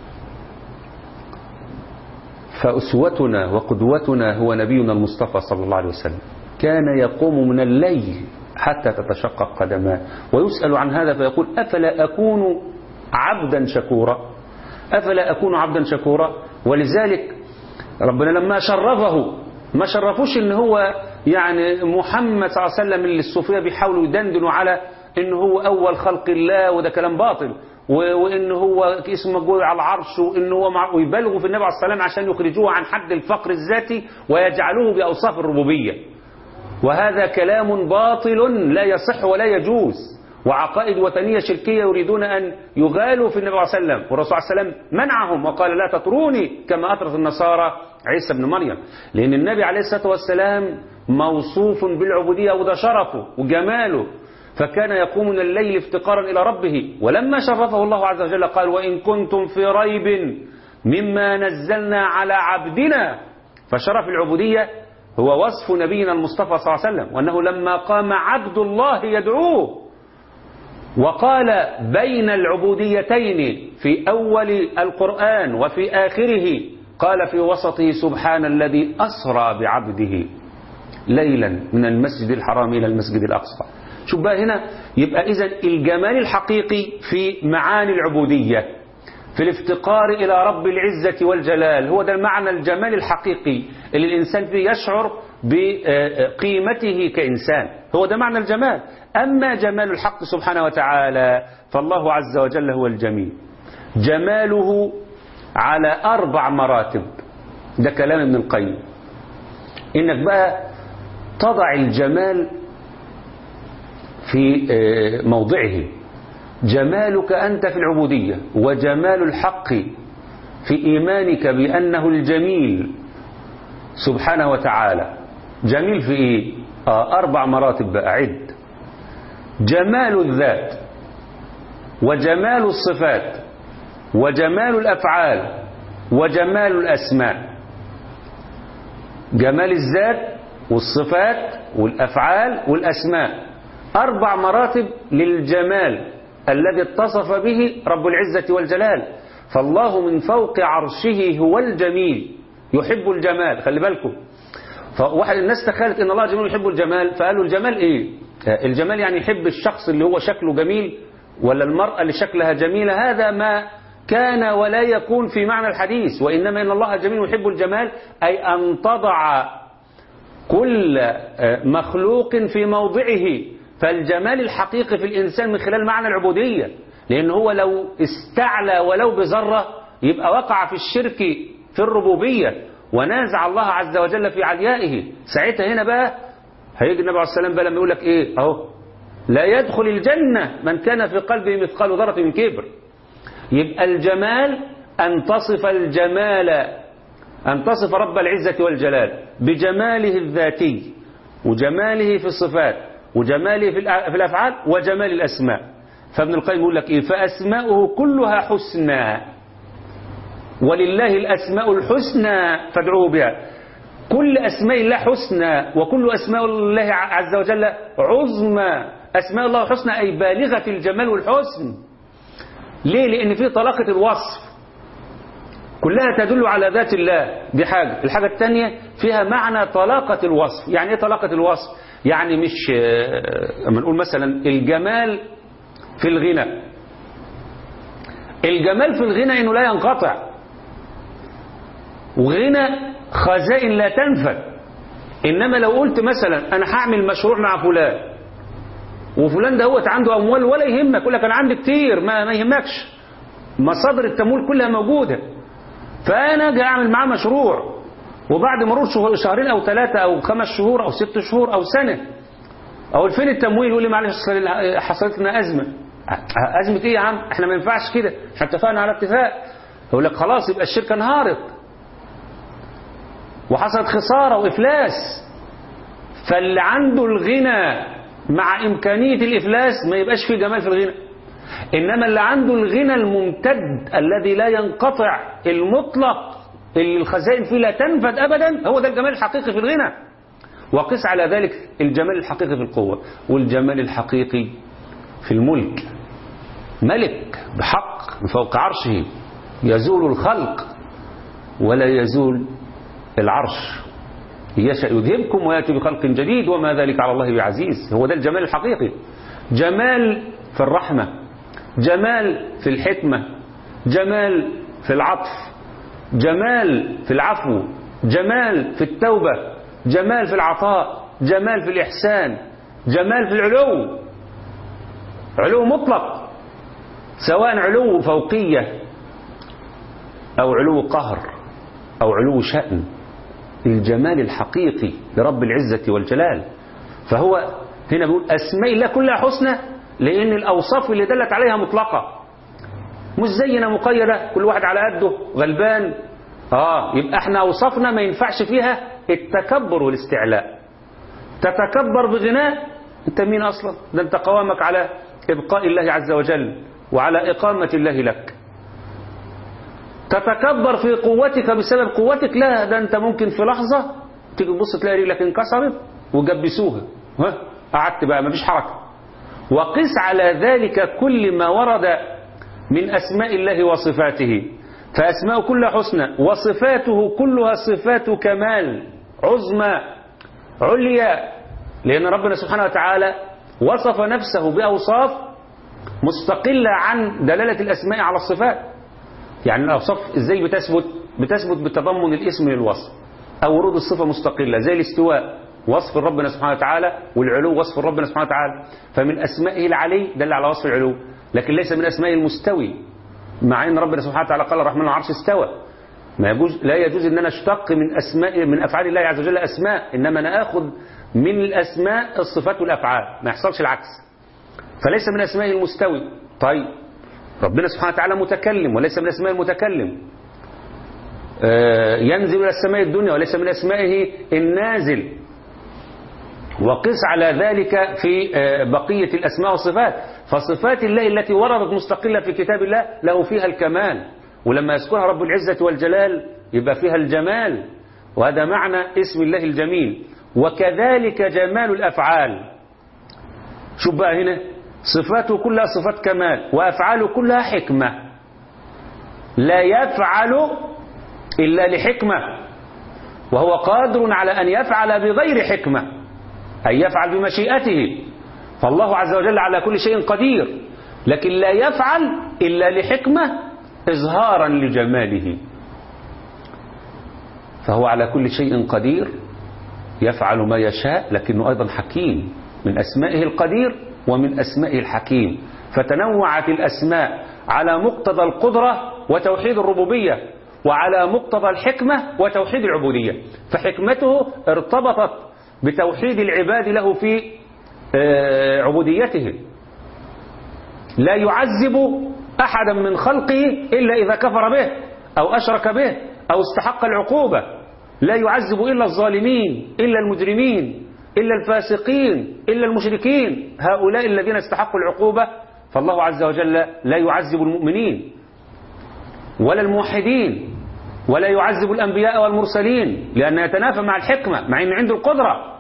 فأسوتنا وقدوتنا هو نبينا المصطفى صلى الله عليه وسلم كان يقوم من الليل حتى تتشقق قدماه ويسأل عن هذا فيقول أفلا أكون عبدا شكورا أفلا أكون عبدا شكورا ولذلك ربنا لما شرفه ما شرفوش ان هو يعني محمد صلى الله عليه وسلم اللي الصوفيه بيحاولوا يدندنوا على ان هو اول خلق الله وده كلام باطل وان هو اسمه مجهول على العرش وان هو مع ويبالغوا في النبي عليه الصلاه والسلام عشان يخرجوه عن حد الفقر الذاتي ويجعلوه باوصاف الربوبيه وهذا كلام باطل لا يصح ولا يجوز وعقائد وثنيه شركيه يريدون ان يغالوا في النبي صلى الله عليه وسلم والرسول صلى الله عليه وسلم منعهم وقال لا تطروني كما اطرت النصارى عيسى بن مريم لان النبي عليه الصلاه والسلام موصوف بالعبوديه وده شرفه وجماله فكان يقوم من الليل افتقارا إلى ربه ولما شرفه الله عز وجل قال وإن كنتم في ريب مما نزلنا على عبدنا فشرف العبودية هو وصف نبينا المصطفى صلى الله عليه وسلم وأنه لما قام عبد الله يدعوه وقال بين العبوديتين في أول القرآن وفي آخره قال في وسطه سبحان الذي أسرى بعبده ليلا من المسجد الحرام إلى المسجد الأقصى شوف بقى هنا يبقى إذا الجمال الحقيقي في معاني العبودية في الافتقار إلى رب العزة والجلال هو ده المعنى الجمال الحقيقي اللي الإنسان فيه يشعر بقيمته كإنسان هو ده معنى الجمال أما جمال الحق سبحانه وتعالى فالله عز وجل هو الجميل جماله على أربع مراتب ده كلام ابن القيم إنك بقى تضع الجمال في موضعه جمالك أنت في العبودية وجمال الحق في إيمانك بأنه الجميل سبحانه وتعالى جميل في إيه؟ آه أربع مراتب بقى عد جمال الذات وجمال الصفات وجمال الأفعال وجمال الأسماء جمال الذات والصفات والأفعال والأسماء أربع مراتب للجمال الذي اتصف به رب العزة والجلال فالله من فوق عرشه هو الجميل يحب الجمال خلي بالكم فواحد الناس تخيلت ان الله جميل يحب الجمال فقالوا الجمال ايه الجمال يعني يحب الشخص اللي هو شكله جميل ولا المرأة اللي شكلها جميلة هذا ما كان ولا يكون في معنى الحديث وإنما إن الله جميل يحب الجمال أي أن تضع كل مخلوق في موضعه فالجمال الحقيقي في الإنسان من خلال معنى العبودية لأن هو لو استعلى ولو بذرة يبقى وقع في الشرك في الربوبية ونازع الله عز وجل في عليائه ساعتها هنا بقى هيجي النبي عليه السلام بقى لما يقول لك ايه اهو لا يدخل الجنة من كان في قلبه مثقال ذرة من كبر يبقى الجمال أن تصف الجمال أن تصف رب العزة والجلال بجماله الذاتي وجماله في الصفات وجماله في الأفعال وجمال الأسماء فابن القيم يقول لك إيه فأسماؤه كلها حسنى ولله الأسماء الحسنى فادعوه بها كل أسماء الله حسنى وكل أسماء الله عز وجل عظمى أسماء الله الحسنى أي بالغة الجمال والحسن ليه لأن في طلاقة الوصف كلها تدل على ذات الله دي حاجة الحاجة الثانية فيها معنى طلاقة الوصف يعني ايه طلاقة الوصف يعني مش اما نقول مثلا الجمال في الغنى الجمال في الغنى انه لا ينقطع وغنى خزائن لا تنفد انما لو قلت مثلا انا هعمل مشروع مع فلان وفلان ده هو عنده اموال ولا يهمك يقول لك انا عندي كتير ما, ما يهمكش مصادر التمويل كلها موجوده فانا اجي اعمل معاه مشروع وبعد مرور شهور شهرين او ثلاثه او خمس شهور او ست شهور او سنه او فين التمويل يقول لي معلش حصلت لنا ازمه ازمه ايه يا عم احنا ما ينفعش كده احنا اتفقنا على اتفاق يقول لك خلاص يبقى الشركه انهارت وحصلت خساره وافلاس فاللي عنده الغنى مع إمكانية الإفلاس ما يبقاش فيه جمال في الغنى إنما اللي عنده الغنى الممتد الذي لا ينقطع المطلق اللي الخزائن فيه لا تنفد أبدا هو ده الجمال الحقيقي في الغنى وقس على ذلك الجمال الحقيقي في القوة والجمال الحقيقي في الملك ملك بحق من فوق عرشه يزول الخلق ولا يزول العرش يشاء يذهبكم وياتي بخلق جديد وما ذلك على الله بعزيز هو ده الجمال الحقيقي جمال في الرحمة جمال في الحكمة جمال في العطف جمال في العفو جمال في التوبة جمال في العطاء جمال في الإحسان جمال في العلو علو مطلق سواء علو فوقية أو علو قهر أو علو شأن الجمال الحقيقي لرب العزة والجلال فهو هنا بيقول أسماء الله كلها حسنى لأن الأوصاف اللي دلت عليها مطلقة مش زينا مقيدة كل واحد على قده غلبان آه يبقى احنا أوصافنا ما ينفعش فيها التكبر والاستعلاء تتكبر بغناء انت مين أصلا ده انت قوامك على إبقاء الله عز وجل وعلى إقامة الله لك تتكبر في قوتك بسبب قوتك لا ده انت ممكن في لحظة تيجي تبص تلاقي رجلك انكسرت وجبسوها ها قعدت بقى مفيش حركة وقس على ذلك كل ما ورد من أسماء الله وصفاته فأسماء كلها حسنى وصفاته كلها صفات كمال عظمى عليا لأن ربنا سبحانه وتعالى وصف نفسه بأوصاف مستقلة عن دلالة الأسماء على الصفات يعني الأوصاف إزاي بتثبت بتثبت بتضمن الاسم للوصف أو ورود الصفة مستقلة زي الاستواء وصف ربنا سبحانه وتعالى والعلو وصف ربنا سبحانه وتعالى فمن أسمائه العلي دل على وصف العلو لكن ليس من أسمائه المستوي مع أن ربنا سبحانه وتعالى قال الرحمن العرش استوى ما يجوز لا يجوز ان انا اشتق من اسماء من افعال الله عز وجل اسماء انما انا اخذ من الاسماء الصفات والافعال ما يحصلش العكس فليس من اسمائه المستوي طيب ربنا سبحانه وتعالى متكلم وليس من اسماء المتكلم آه ينزل الى السماء الدنيا وليس من اسمائه النازل وقس على ذلك في آه بقية الأسماء والصفات فصفات الله التي وردت مستقلة في كتاب الله له فيها الكمال ولما يذكرها رب العزة والجلال يبقى فيها الجمال وهذا معنى اسم الله الجميل وكذلك جمال الأفعال شوف بقى هنا صفاته كلها صفات كمال وأفعاله كلها حكمة لا يفعل إلا لحكمة وهو قادر على أن يفعل بغير حكمة أن يفعل بمشيئته فالله عز وجل على كل شيء قدير لكن لا يفعل إلا لحكمة إظهارا لجماله فهو على كل شيء قدير يفعل ما يشاء لكنه أيضا حكيم من أسمائه القدير ومن أسمائه الحكيم فتنوعت الأسماء على مقتضى القدرة وتوحيد الربوبية وعلى مقتضى الحكمة وتوحيد العبودية فحكمته ارتبطت بتوحيد العباد له في عبوديته لا يعذب أحدا من خلقه إلا إذا كفر به أو أشرك به أو استحق العقوبة لا يعذب إلا الظالمين إلا المجرمين إلا الفاسقين إلا المشركين هؤلاء الذين استحقوا العقوبة فالله عز وجل لا يعذب المؤمنين ولا الموحدين ولا يعذب الأنبياء والمرسلين لأن يتنافى مع الحكمة مع أن عنده القدرة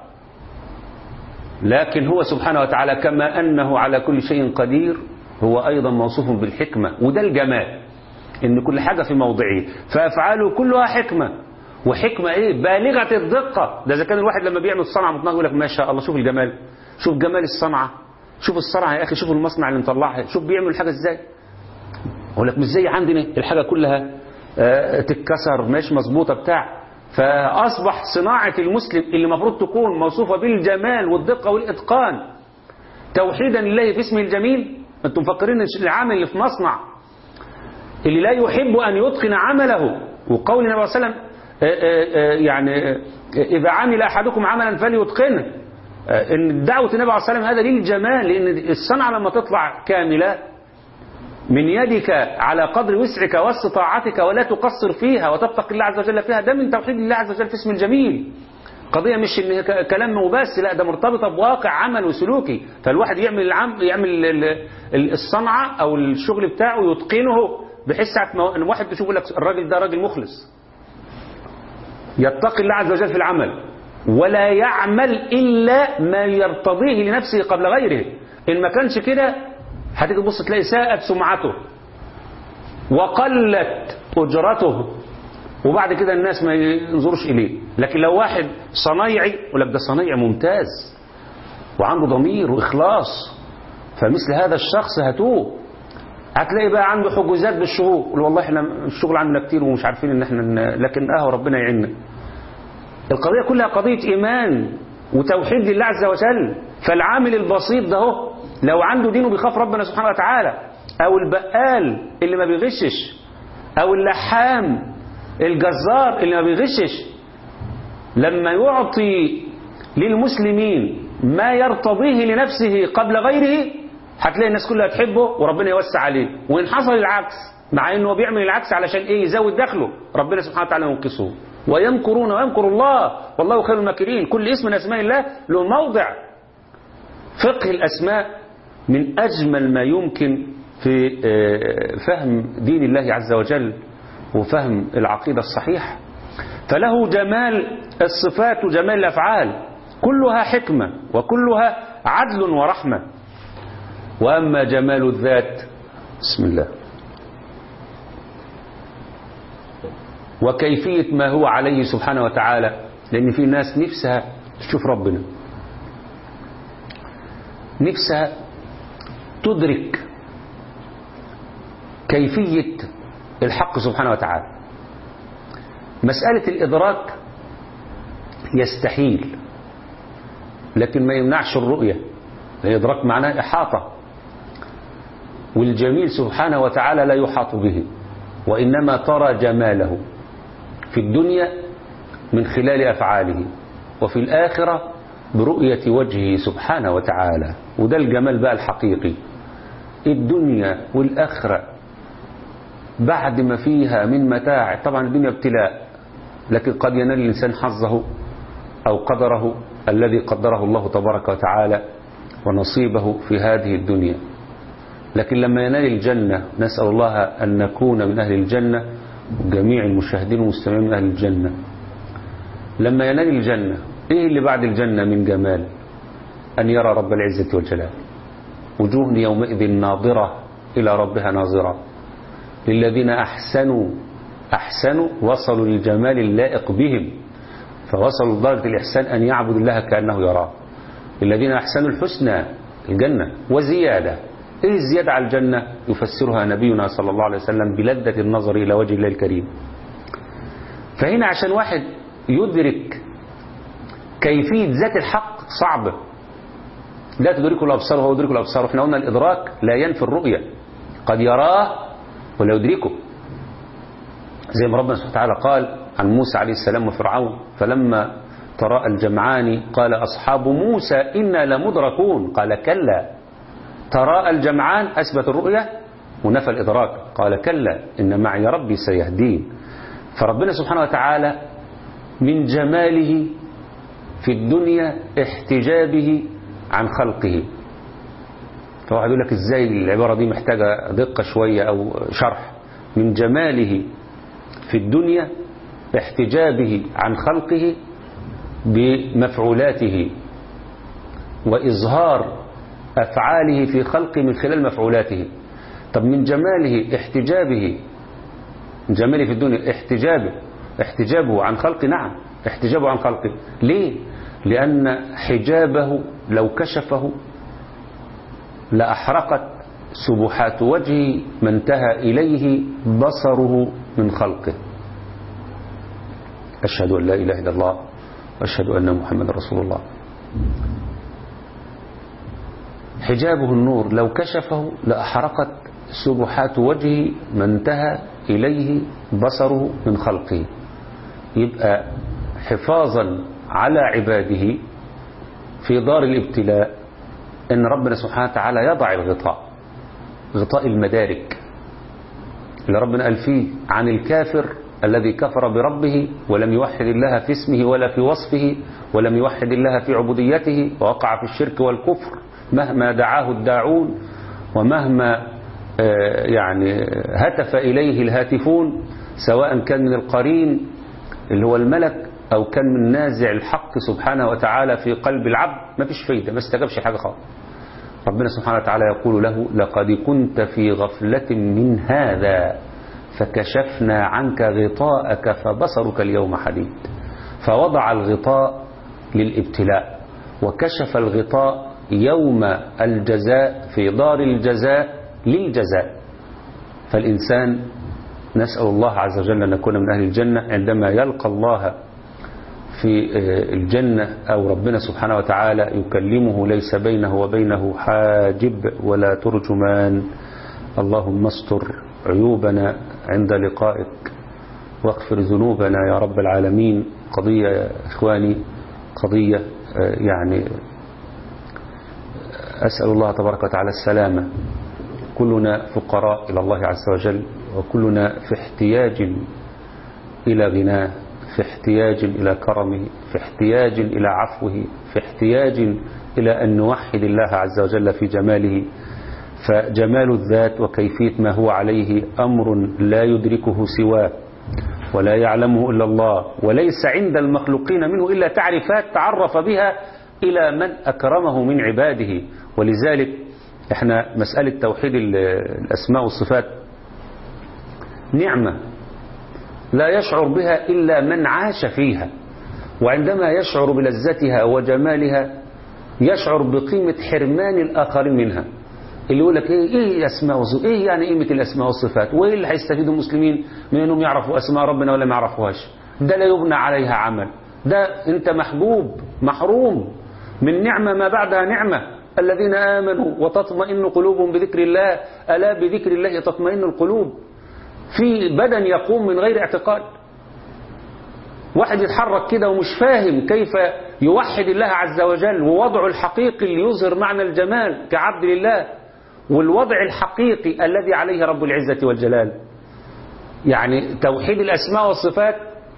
لكن هو سبحانه وتعالى كما أنه على كل شيء قدير هو أيضا موصوف بالحكمة وده الجمال إن كل حاجة في موضعه فأفعاله كلها حكمة وحكمة إيه بالغة الدقة ده إذا كان الواحد لما بيعمل صنعة متناغ يقول لك ما شاء الله شوف الجمال شوف جمال الصنعة شوف الصنعة يا أخي شوف المصنع اللي مطلعها شوف بيعمل الحاجة إزاي أقول لك مش زي عندنا الحاجة كلها آه تتكسر مش مظبوطة بتاع فأصبح صناعة المسلم اللي المفروض تكون موصوفة بالجمال والدقة والإتقان توحيدا لله في اسمه الجميل انتم مفكرين العامل اللي في مصنع اللي لا يحب أن يتقن عمله وقول النبي صلى الله عليه وسلم يعني إذا عمل أحدكم عملا فليتقنه إن دعوة النبي عليه الصلاة والسلام هذا للجمال لأن الصنعة لما تطلع كاملة من يدك على قدر وسعك واستطاعتك ولا تقصر فيها وتتقي الله عز وجل فيها ده من توحيد الله عز وجل في اسم الجميل قضية مش إن كلام وبس لا ده مرتبطة بواقع عمل وسلوكي فالواحد يعمل العم يعمل الصنعة أو الشغل بتاعه يتقنه بحيث ساعة ما الواحد بيشوف لك الراجل ده راجل مخلص يتقي الله عز وجل في العمل ولا يعمل إلا ما يرتضيه لنفسه قبل غيره إن ما كانش كده هتيجي تبص تلاقي ساءت سمعته وقلت أجرته وبعد كده الناس ما ينظرش إليه لكن لو واحد صنايعي يقول لك ده صنايعي ممتاز وعنده ضمير وإخلاص فمثل هذا الشخص هاتوه هتلاقي بقى عنده حجوزات بالشهور يقول والله احنا الشغل عندنا كتير ومش عارفين ان احنا لكن اه ربنا يعيننا القضية كلها قضية إيمان وتوحيد لله عز وجل فالعامل البسيط ده هو لو عنده دين وبيخاف ربنا سبحانه وتعالى أو البقال اللي ما بيغشش أو اللحام الجزار اللي ما بيغشش لما يعطي للمسلمين ما يرتضيه لنفسه قبل غيره هتلاقي الناس كلها تحبه وربنا يوسع عليه وإن حصل العكس مع انه بيعمل العكس علشان ايه يزود دخله ربنا سبحانه وتعالى ينقصه ويمكرون ويمكر الله والله خير الماكرين كل اسم من اسماء الله له موضع فقه الاسماء من اجمل ما يمكن في فهم دين الله عز وجل وفهم العقيدة الصحيح فله جمال الصفات وجمال الافعال كلها حكمة وكلها عدل ورحمة واما جمال الذات بسم الله وكيفية ما هو عليه سبحانه وتعالى لأن في ناس نفسها تشوف ربنا نفسها تدرك كيفية الحق سبحانه وتعالى مسألة الإدراك يستحيل لكن ما يمنعش الرؤية الإدراك معناه إحاطة والجميل سبحانه وتعالى لا يحاط به وإنما ترى جماله في الدنيا من خلال أفعاله وفي الآخرة برؤية وجهه سبحانه وتعالى وده الجمال بقى الحقيقي الدنيا والآخرة بعد ما فيها من متاع طبعا الدنيا ابتلاء لكن قد ينال الإنسان حظه أو قدره الذي قدره الله تبارك وتعالى ونصيبه في هذه الدنيا لكن لما ينال الجنة نسأل الله أن نكون من أهل الجنة جميع المشاهدين والمستمعين من أهل الجنة لما ينال الجنة إيه اللي بعد الجنة من جمال أن يرى رب العزة والجلال وجوه يومئذ ناظرة إلى ربها ناظرة للذين أحسنوا أحسنوا وصلوا للجمال اللائق بهم فوصلوا لدرجة الإحسان أن يعبد الله كأنه يراه للذين أحسنوا الحسنى الجنة وزيادة إيه الزيادة على الجنة يفسرها نبينا صلى الله عليه وسلم بلذة النظر إلى وجه الله الكريم فهنا عشان واحد يدرك كيفية ذات الحق صعبة لا تدركه الأبصار وهو يدرك الأبصار احنا قلنا الإدراك لا ينفي الرؤية قد يراه ولا يدركه زي ما ربنا سبحانه وتعالى قال عن موسى عليه السلام وفرعون فلما تراءى الجمعان قال أصحاب موسى إنا لمدركون قال كلا تراءى الجمعان أثبت الرؤية ونفى الإدراك قال كلا إن معي ربي سيهدين فربنا سبحانه وتعالى من جماله في الدنيا احتجابه عن خلقه فواحد يقول لك ازاي العبارة دي محتاجة دقة شوية أو شرح من جماله في الدنيا احتجابه عن خلقه بمفعولاته وإظهار أفعاله في خلقه من خلال مفعولاته طب من جماله احتجابه من جماله في الدنيا احتجابه احتجابه عن خلقه نعم احتجابه عن خلقه ليه لأن حجابه لو كشفه لأحرقت سبحات وجهه ما انتهى إليه بصره من خلقه أشهد أن لا إله إلا الله وأشهد أن محمد رسول الله حجابه النور لو كشفه لأحرقت سبحات وجهه ما انتهى إليه بصره من خلقه يبقى حفاظا على عباده في دار الابتلاء ان ربنا سبحانه وتعالى يضع الغطاء غطاء المدارك اللي ربنا قال فيه عن الكافر الذي كفر بربه ولم يوحد الله في اسمه ولا في وصفه ولم يوحد الله في عبوديته ووقع في الشرك والكفر مهما دعاه الداعون ومهما يعني هتف إليه الهاتفون سواء كان من القرين اللي هو الملك أو كان من نازع الحق سبحانه وتعالى في قلب العبد ما فيش فايدة ما استجابش حاجة خالص ربنا سبحانه وتعالى يقول له لقد كنت في غفلة من هذا فكشفنا عنك غطاءك فبصرك اليوم حديد فوضع الغطاء للابتلاء وكشف الغطاء يوم الجزاء في دار الجزاء للجزاء فالإنسان نسأل الله عز وجل أن نكون من أهل الجنة عندما يلقى الله في الجنة أو ربنا سبحانه وتعالى يكلمه ليس بينه وبينه حاجب ولا ترجمان اللهم استر عيوبنا عند لقائك واغفر ذنوبنا يا رب العالمين قضية يا إخواني قضية يعني أسأل الله تبارك وتعالى السلامة كلنا فقراء إلى الله عز وجل وكلنا في احتياج إلى غناه في احتياج إلى كرمه في احتياج إلى عفوه في احتياج إلى أن نوحد الله عز وجل في جماله فجمال الذات وكيفية ما هو عليه أمر لا يدركه سواه ولا يعلمه إلا الله وليس عند المخلوقين منه إلا تعرفات تعرف بها إلى من أكرمه من عباده ولذلك احنا مسألة توحيد الأسماء والصفات نعمة لا يشعر بها إلا من عاش فيها وعندما يشعر بلذتها وجمالها يشعر بقيمة حرمان الآخرين منها اللي يقول لك ايه ايه اسماء وصفات ايه يعني قيمه الاسماء والصفات وايه اللي هيستفيدوا المسلمين من انهم يعرفوا اسماء ربنا ولا ما يعرفوهاش ده لا يبنى عليها عمل ده انت محبوب محروم من نعمه ما بعدها نعمه الذين امنوا وتطمئن قلوبهم بذكر الله الا بذكر الله تطمئن القلوب في بدن يقوم من غير اعتقاد واحد يتحرك كده ومش فاهم كيف يوحد الله عز وجل ووضعه الحقيقي اللي يظهر معنى الجمال كعبد لله والوضع الحقيقي الذي عليه رب العزة والجلال يعني توحيد الأسماء والصفات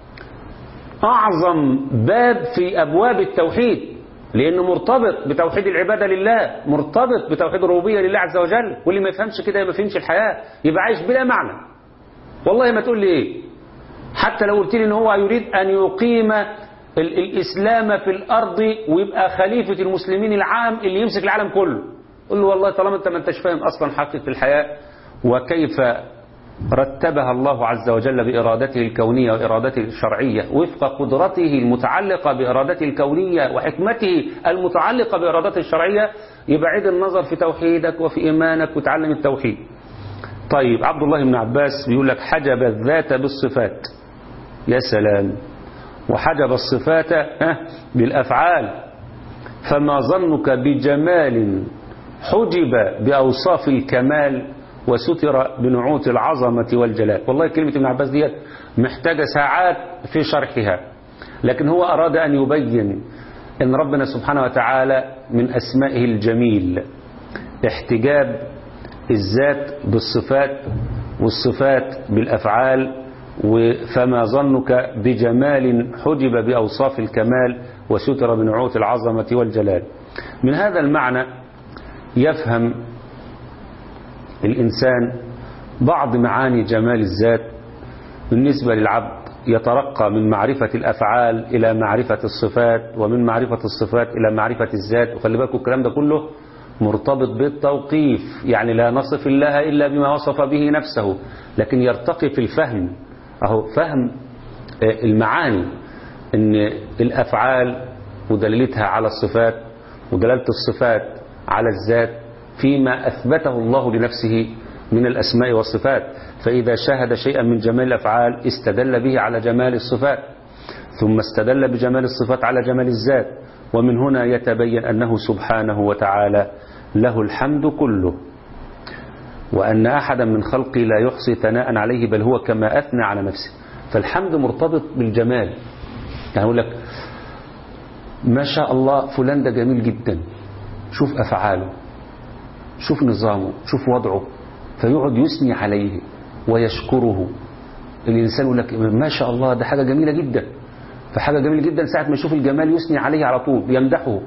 أعظم باب في أبواب التوحيد لأنه مرتبط بتوحيد العبادة لله مرتبط بتوحيد الربوبية لله عز وجل واللي ما يفهمش كده ما فهمش الحياة يبقى عايش بلا معنى والله ما تقول لي إيه حتى لو قلت لي إن هو يريد أن يقيم الإسلام في الأرض ويبقى خليفة المسلمين العام اللي يمسك العالم كله قل له والله طالما أنت ما أنتش فاهم أصلا حقيقة الحياة وكيف رتبها الله عز وجل بإرادته الكونية وإرادته الشرعية وفق قدرته المتعلقة بإرادته الكونية وحكمته المتعلقة بإرادته الشرعية يبعد النظر في توحيدك وفي إيمانك وتعلم التوحيد طيب عبد الله بن عباس بيقول لك حجب الذات بالصفات يا سلام وحجب الصفات بالأفعال فما ظنك بجمال حجب بأوصاف الكمال وستر بنعوت العظمة والجلال والله كلمة ابن عباس ديت محتاجة ساعات في شرحها لكن هو أراد أن يبين أن ربنا سبحانه وتعالى من أسمائه الجميل احتجاب الذات بالصفات والصفات بالأفعال فما ظنك بجمال حجب بأوصاف الكمال وستر بنعوت العظمة والجلال من هذا المعنى يفهم الإنسان بعض معاني جمال الذات بالنسبة للعبد يترقى من معرفة الأفعال إلى معرفة الصفات ومن معرفة الصفات إلى معرفة الذات وخلي بالكم الكلام ده كله مرتبط بالتوقيف يعني لا نصف الله إلا بما وصف به نفسه لكن يرتقي في الفهم أهو فهم المعاني ان الأفعال ودلالتها على الصفات ودلالة الصفات على الذات فيما أثبته الله لنفسه من الأسماء والصفات فإذا شاهد شيئا من جمال الأفعال استدل به على جمال الصفات ثم استدل بجمال الصفات على جمال الذات ومن هنا يتبين أنه سبحانه وتعالى له الحمد كله وأن أحدا من خلقي لا يحصي ثناء عليه بل هو كما أثنى على نفسه فالحمد مرتبط بالجمال يعني أقول لك ما شاء الله فلان ده جميل جدا شوف أفعاله شوف نظامه شوف وضعه فيقعد يثني عليه ويشكره الإنسان يقول لك ما شاء الله ده حاجة جميلة جدا فحاجة جميلة جدا ساعة ما يشوف الجمال يثني عليه على طول يمدحه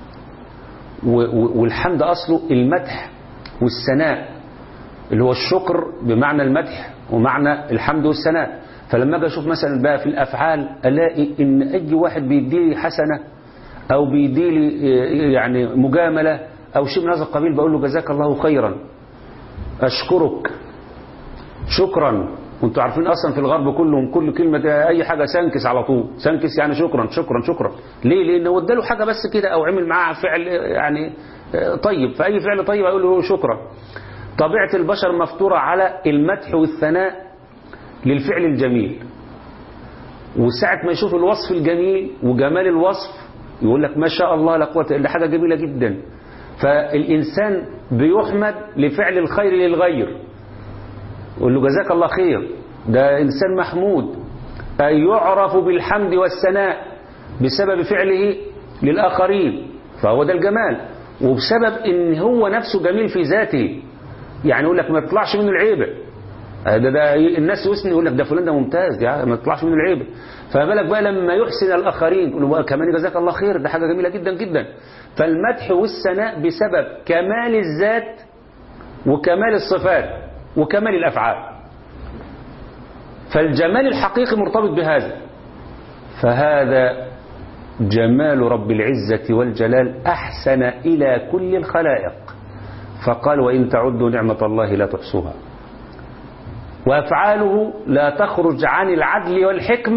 والحمد أصله المدح والثناء اللي هو الشكر بمعنى المدح ومعنى الحمد والثناء فلما اجي اشوف مثلا بقى في الافعال الاقي ان اي واحد بيدي لي حسنه او بيدي لي يعني مجامله او شيء من هذا القبيل بقول له جزاك الله خيرا اشكرك شكرا وانتوا عارفين اصلا في الغرب كلهم كل كلمه اي حاجه سنكس على طول سنكس يعني شكرا شكرا شكرا ليه لان هو اداله حاجه بس كده او عمل معاه فعل يعني طيب فاي فعل طيب اقول له شكرا طبيعه البشر مفطوره على المدح والثناء للفعل الجميل وساعة ما يشوف الوصف الجميل وجمال الوصف يقول لك ما شاء الله لا قوة إلا حاجة جميلة جدا فالإنسان بيحمد لفعل الخير للغير يقول له جزاك الله خير ده إنسان محمود أي يعرف بالحمد والثناء بسبب فعله للآخرين فهو ده الجمال وبسبب إن هو نفسه جميل في ذاته يعني يقول لك ما يطلعش منه العيبة ده, ده الناس يثني يقول لك ده فلان ده ممتاز يعني ما يطلعش منه العيبة فما بالك بقى لما يحسن الآخرين يقول له كمان جزاك الله خير ده حاجة جميلة جدا جدا فالمدح والثناء بسبب كمال الذات وكمال الصفات وكمال الأفعال فالجمال الحقيقي مرتبط بهذا فهذا جمال رب العزة والجلال أحسن إلى كل الخلائق فقال وإن تعدوا نعمة الله لا تحصوها وأفعاله لا تخرج عن العدل والحكمة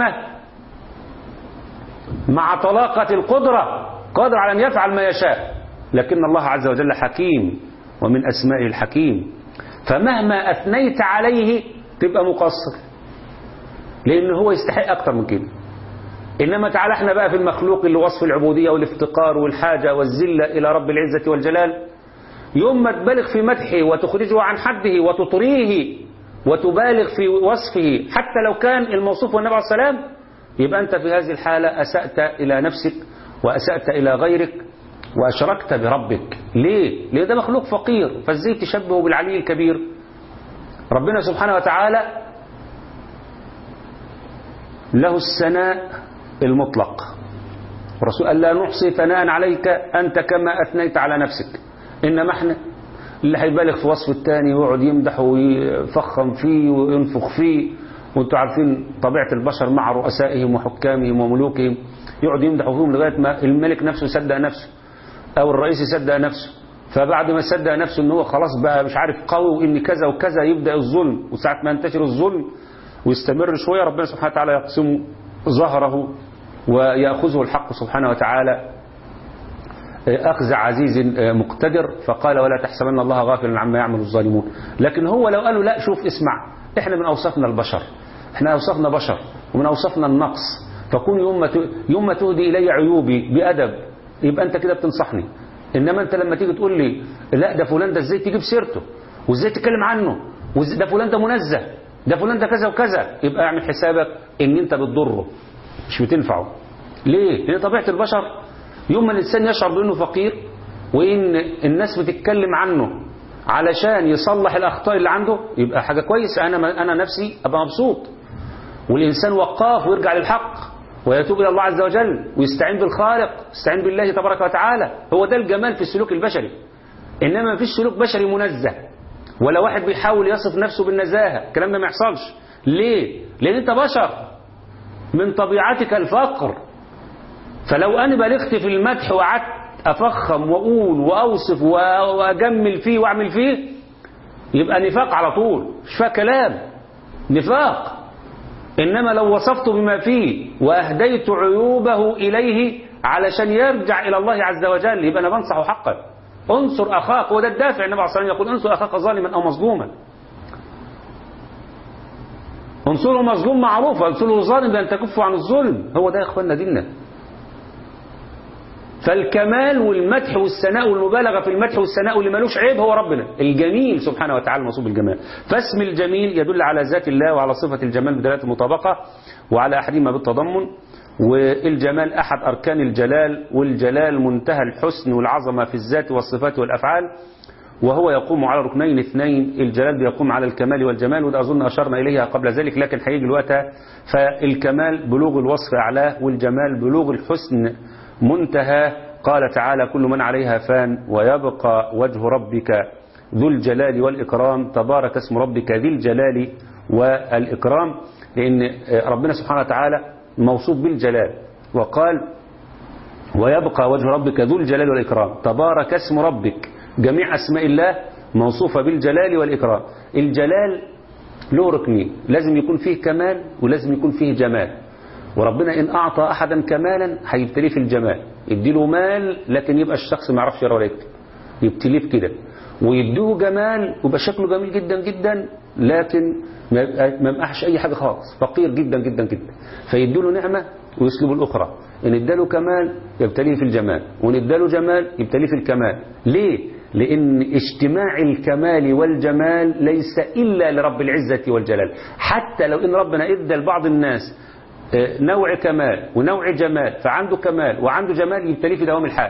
مع طلاقة القدرة قادر على أن يفعل ما يشاء لكن الله عز وجل حكيم ومن أسمائه الحكيم فمهما أثنيت عليه تبقى مقصر لأن هو يستحق أكتر من كده إنما تعالى احنا بقى في المخلوق اللي وصف العبودية والافتقار والحاجة والذلة إلى رب العزة والجلال يوم ما تبالغ في مدحه وتخرجه عن حده وتطريه وتبالغ في وصفه حتى لو كان الموصوف والنبي عليه السلام يبقى أنت في هذه الحالة أسأت إلى نفسك وأسأت إلى غيرك وأشركت بربك ليه؟ ليه ده مخلوق فقير فازاي تشبهه بالعلي الكبير ربنا سبحانه وتعالى له الثناء المطلق الرسول قال لا نحصي ثناء عليك أنت كما أثنيت على نفسك إنما احنا اللي هيبالغ في وصف التاني ويقعد يمدح ويفخم فيه وينفخ فيه وانتوا عارفين طبيعة البشر مع رؤسائهم وحكامهم وملوكهم يقعد يمدحوا فيهم لغاية ما الملك نفسه يصدق نفسه أو الرئيس يصدق نفسه فبعد ما يصدق نفسه ان هو خلاص بقى مش عارف قوي وان كذا وكذا يبدأ الظلم وساعة ما ينتشر الظلم ويستمر شوية ربنا سبحانه وتعالى يقسم ظهره ويأخذه الحق سبحانه وتعالى أخذ عزيز مقتدر فقال ولا تحسبن الله غافلا عما يعمل الظالمون لكن هو لو قالوا لا شوف اسمع احنا من أوصافنا البشر احنا أوصافنا بشر ومن أوصافنا النقص فكون يوم ما يوم ما تهدي إلي عيوبي بأدب يبقى أنت كده بتنصحني إنما أنت لما تيجي تقول لي لا ده فلان ده ازاي تجيب سيرته وازاي تتكلم عنه ده فلان ده منزه ده فلان ده كذا وكذا يبقى اعمل حسابك ان انت بتضره مش بتنفعه ليه لان طبيعه البشر يوم ما الانسان يشعر بانه فقير وان الناس بتتكلم عنه علشان يصلح الاخطاء اللي عنده يبقى حاجه كويسه انا انا نفسي ابقى مبسوط والانسان وقاف ويرجع للحق ويتوب الى الله عز وجل ويستعين بالخالق يستعين بالله تبارك وتعالى هو ده الجمال في السلوك البشري انما ما فيش سلوك بشري منزه ولا واحد بيحاول يصف نفسه بالنزاهه الكلام ده ما يحصلش ليه لان انت بشر من طبيعتك الفقر فلو انا بلغت في المدح وقعدت افخم واقول واوصف واجمل فيه واعمل فيه يبقى نفاق على طول مش فيها كلام نفاق انما لو وصفت بما فيه واهديت عيوبه اليه علشان يرجع الى الله عز وجل يبقى انا بنصح حقا انصر اخاك وده الدافع النبي عليه الصلاه والسلام يقول انصر اخاك ظالما او مظلوما انصره مظلوم معروف انصره ظالم بان تكفوا عن الظلم هو ده يا اخواننا ديننا فالكمال والمدح والثناء والمبالغة في المدح والثناء واللي ملوش عيب هو ربنا الجميل سبحانه وتعالى موصوف بالجمال فاسم الجميل يدل على ذات الله وعلى صفة الجمال بدلالة المطابقة وعلى أحدهما بالتضمن والجمال أحد أركان الجلال والجلال منتهى الحسن والعظمة في الذات والصفات والأفعال وهو يقوم على ركنين اثنين الجلال بيقوم على الكمال والجمال وده أظن أشرنا إليها قبل ذلك لكن هيجي الوقت فالكمال بلوغ الوصف أعلاه والجمال بلوغ الحسن منتهى قال تعالى كل من عليها فان ويبقى وجه ربك ذو الجلال والإكرام تبارك اسم ربك ذي الجلال والإكرام لأن ربنا سبحانه وتعالى موصوف بالجلال وقال ويبقى وجه ربك ذو الجلال والإكرام تبارك اسم ربك جميع أسماء الله موصوفة بالجلال والإكرام الجلال له ركنين لازم يكون فيه كمال ولازم يكون فيه جمال وربنا إن أعطى أحدا كمالا هيبتليه في الجمال يديله مال لكن يبقى الشخص ما يعرفش يقرا ولا يكتب يبتليه في كده ويديه جمال ويبقى شكله جميل جدا جدا لكن ما يبقاش أي حاجة خالص فقير جدا جدا جدا فيديله نعمة ويسلب الأخرى إن اداله كمال يبتليه في الجمال وإن اداله جمال يبتليه في الكمال ليه؟ لأن اجتماع الكمال والجمال ليس إلا لرب العزة والجلال حتى لو إن ربنا إدى لبعض الناس نوع كمال ونوع جمال فعنده كمال وعنده جمال يبتليه في دوام الحال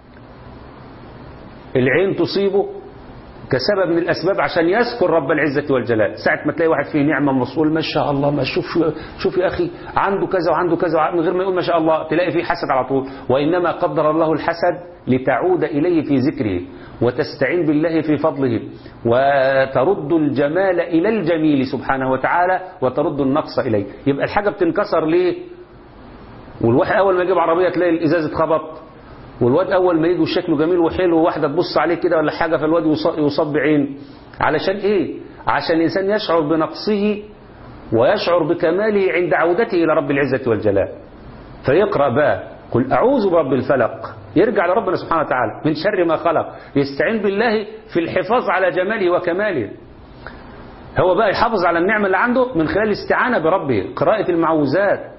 العين تصيبه كسبب من الأسباب عشان يذكر رب العزة والجلال ساعة ما تلاقي واحد فيه نعمة مصول ما شاء الله ما شوف شوف يا أخي عنده كذا وعنده كذا من غير ما يقول ما شاء الله تلاقي فيه حسد على طول وإنما قدر الله الحسد لتعود إليه في ذكره وتستعين بالله في فضله وترد الجمال إلى الجميل سبحانه وتعالى وترد النقص إليه يبقى الحاجة بتنكسر ليه والواحد أول ما يجيب عربية تلاقي الإزاز اتخبط والواد أول ما يجي شكله جميل وحلو وواحدة تبص عليه كده ولا حاجة فالواد يصاب بعين علشان إيه عشان الإنسان يشعر بنقصه ويشعر بكماله عند عودته إلى رب العزة والجلال فيقرأ بقى قل أعوذ برب الفلق يرجع لربنا سبحانه وتعالى من شر ما خلق يستعين بالله في الحفاظ على جماله وكماله هو بقى يحافظ على النعمة اللي عنده من خلال الاستعانة بربه قراءة المعوذات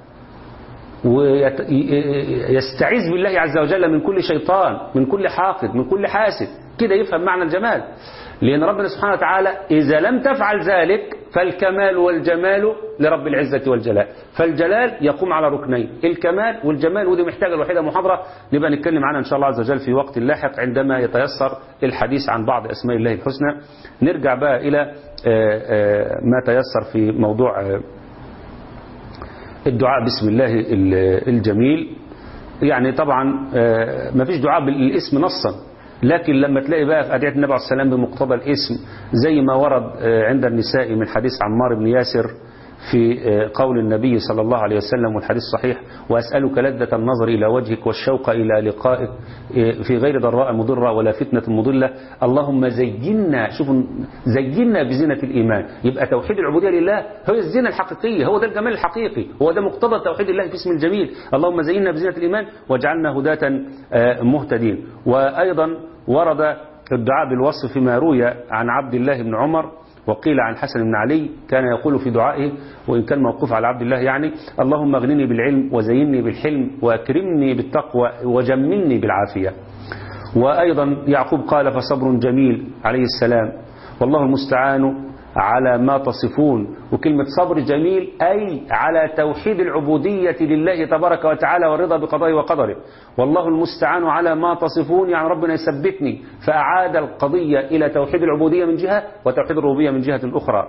ويستعيذ بالله عز وجل من كل شيطان من كل حاقد من كل حاسد كده يفهم معنى الجمال لأن ربنا سبحانه وتعالى إذا لم تفعل ذلك فالكمال والجمال لرب العزة والجلال فالجلال يقوم على ركنين الكمال والجمال ودي محتاجة الوحيدة محاضرة نبقى نتكلم عنها إن شاء الله عز وجل في وقت لاحق عندما يتيسر الحديث عن بعض أسماء الله الحسنى نرجع بقى إلى ما تيسر في موضوع الدعاء بسم الله الجميل يعني طبعا ما فيش دعاء بالاسم نصا لكن لما تلاقي بقى في أدعية النبي عليه السلام بمقتضى الاسم زي ما ورد عند النساء من حديث عمار بن ياسر في قول النبي صلى الله عليه وسلم والحديث صحيح وأسألك لذة النظر إلى وجهك والشوق إلى لقائك في غير ضراء مضرة ولا فتنة مضلة اللهم زينا شوفوا زينا بزينة الإيمان يبقى توحيد العبودية لله هو الزينة الحقيقية هو ده الجمال الحقيقي هو ده مقتضى توحيد الله في اسم الجميل اللهم زينا بزينة الإيمان واجعلنا هداة مهتدين وأيضا ورد الدعاء بالوصف فيما روي عن عبد الله بن عمر وقيل عن حسن بن علي كان يقول في دعائه وإن كان موقوف على عبد الله يعني اللهم اغنني بالعلم وزينني بالحلم وأكرمني بالتقوى وجملني بالعافية وأيضا يعقوب قال فصبر جميل عليه السلام والله المستعان على ما تصفون وكلمة صبر جميل أي على توحيد العبودية لله تبارك وتعالى والرضا بقضائه وقدره والله المستعان على ما تصفون يعني ربنا يثبتني فأعاد القضية إلى توحيد العبودية من جهة وتوحيد الربوبية من جهة أخرى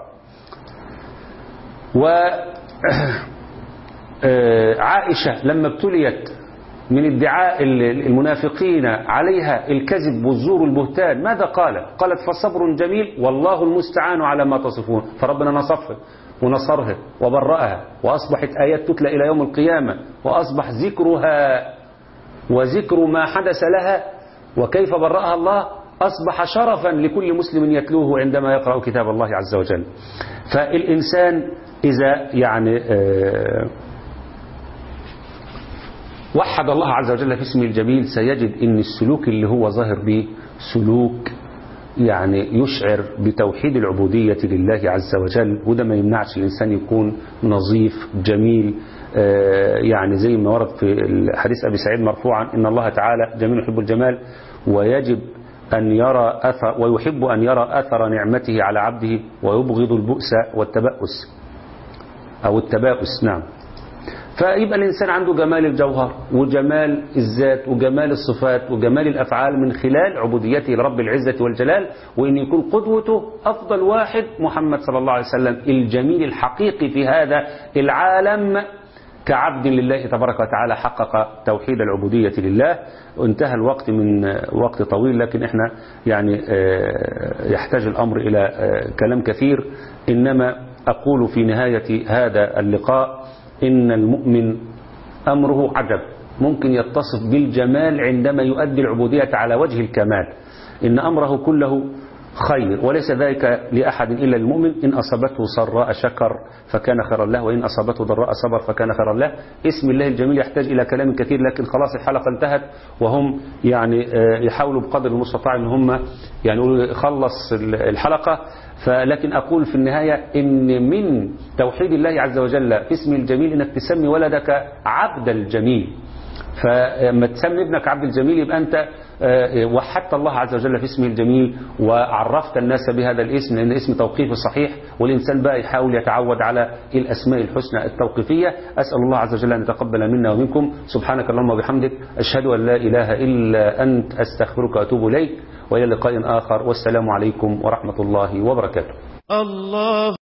و عائشة لما ابتليت من ادعاء المنافقين عليها الكذب والزور والبهتان ماذا قالت قالت فصبر جميل والله المستعان على ما تصفون فربنا نصفها ونصرها وبرأها وأصبحت آيات تتلى إلى يوم القيامة وأصبح ذكرها وذكر ما حدث لها وكيف برأها الله أصبح شرفا لكل مسلم يتلوه عندما يقرأ كتاب الله عز وجل فالإنسان إذا يعني آه وحد الله عز وجل في اسمه الجميل سيجد ان السلوك اللي هو ظاهر به سلوك يعني يشعر بتوحيد العبودية لله عز وجل وده ما يمنعش الإنسان يكون نظيف جميل يعني زي ما ورد في حديث أبي سعيد مرفوعا إن الله تعالى جميل يحب الجمال ويجب أن يرى أثر ويحب أن يرى أثر نعمته على عبده ويبغض البؤس والتبأس أو التباؤس نعم فيبقى الإنسان عنده جمال الجوهر وجمال الذات وجمال الصفات وجمال الأفعال من خلال عبوديته لرب العزة والجلال وإن يكون قدوته أفضل واحد محمد صلى الله عليه وسلم الجميل الحقيقي في هذا العالم كعبد لله تبارك وتعالى حقق توحيد العبودية لله وانتهى الوقت من وقت طويل لكن احنا يعني يحتاج الأمر إلى كلام كثير إنما أقول في نهاية هذا اللقاء إن المؤمن أمره عجب ممكن يتصف بالجمال عندما يؤدي العبودية على وجه الكمال إن أمره كله خير وليس ذلك لأحد إلا المؤمن إن أصابته سراء شكر فكان خيرا له وإن أصابته ضراء صبر فكان خيرا له اسم الله الجميل يحتاج إلى كلام كثير لكن خلاص الحلقة انتهت وهم يعني يحاولوا بقدر المستطاع ان هم يعني خلص الحلقة فلكن أقول في النهاية إن من توحيد الله عز وجل في اسم الجميل إنك تسمي ولدك عبد الجميل فلما تسمي ابنك عبد الجميل يبقى أنت وحدت الله عز وجل في اسمه الجميل وعرفت الناس بهذا الاسم لأن اسم توقيفي صحيح والإنسان بقى يحاول يتعود على الأسماء الحسنى التوقيفية أسأل الله عز وجل أن يتقبل منا ومنكم سبحانك اللهم وبحمدك أشهد أن لا إله إلا أنت أستغفرك وأتوب إليك وإلى لقاء آخر والسلام عليكم ورحمة الله وبركاته الله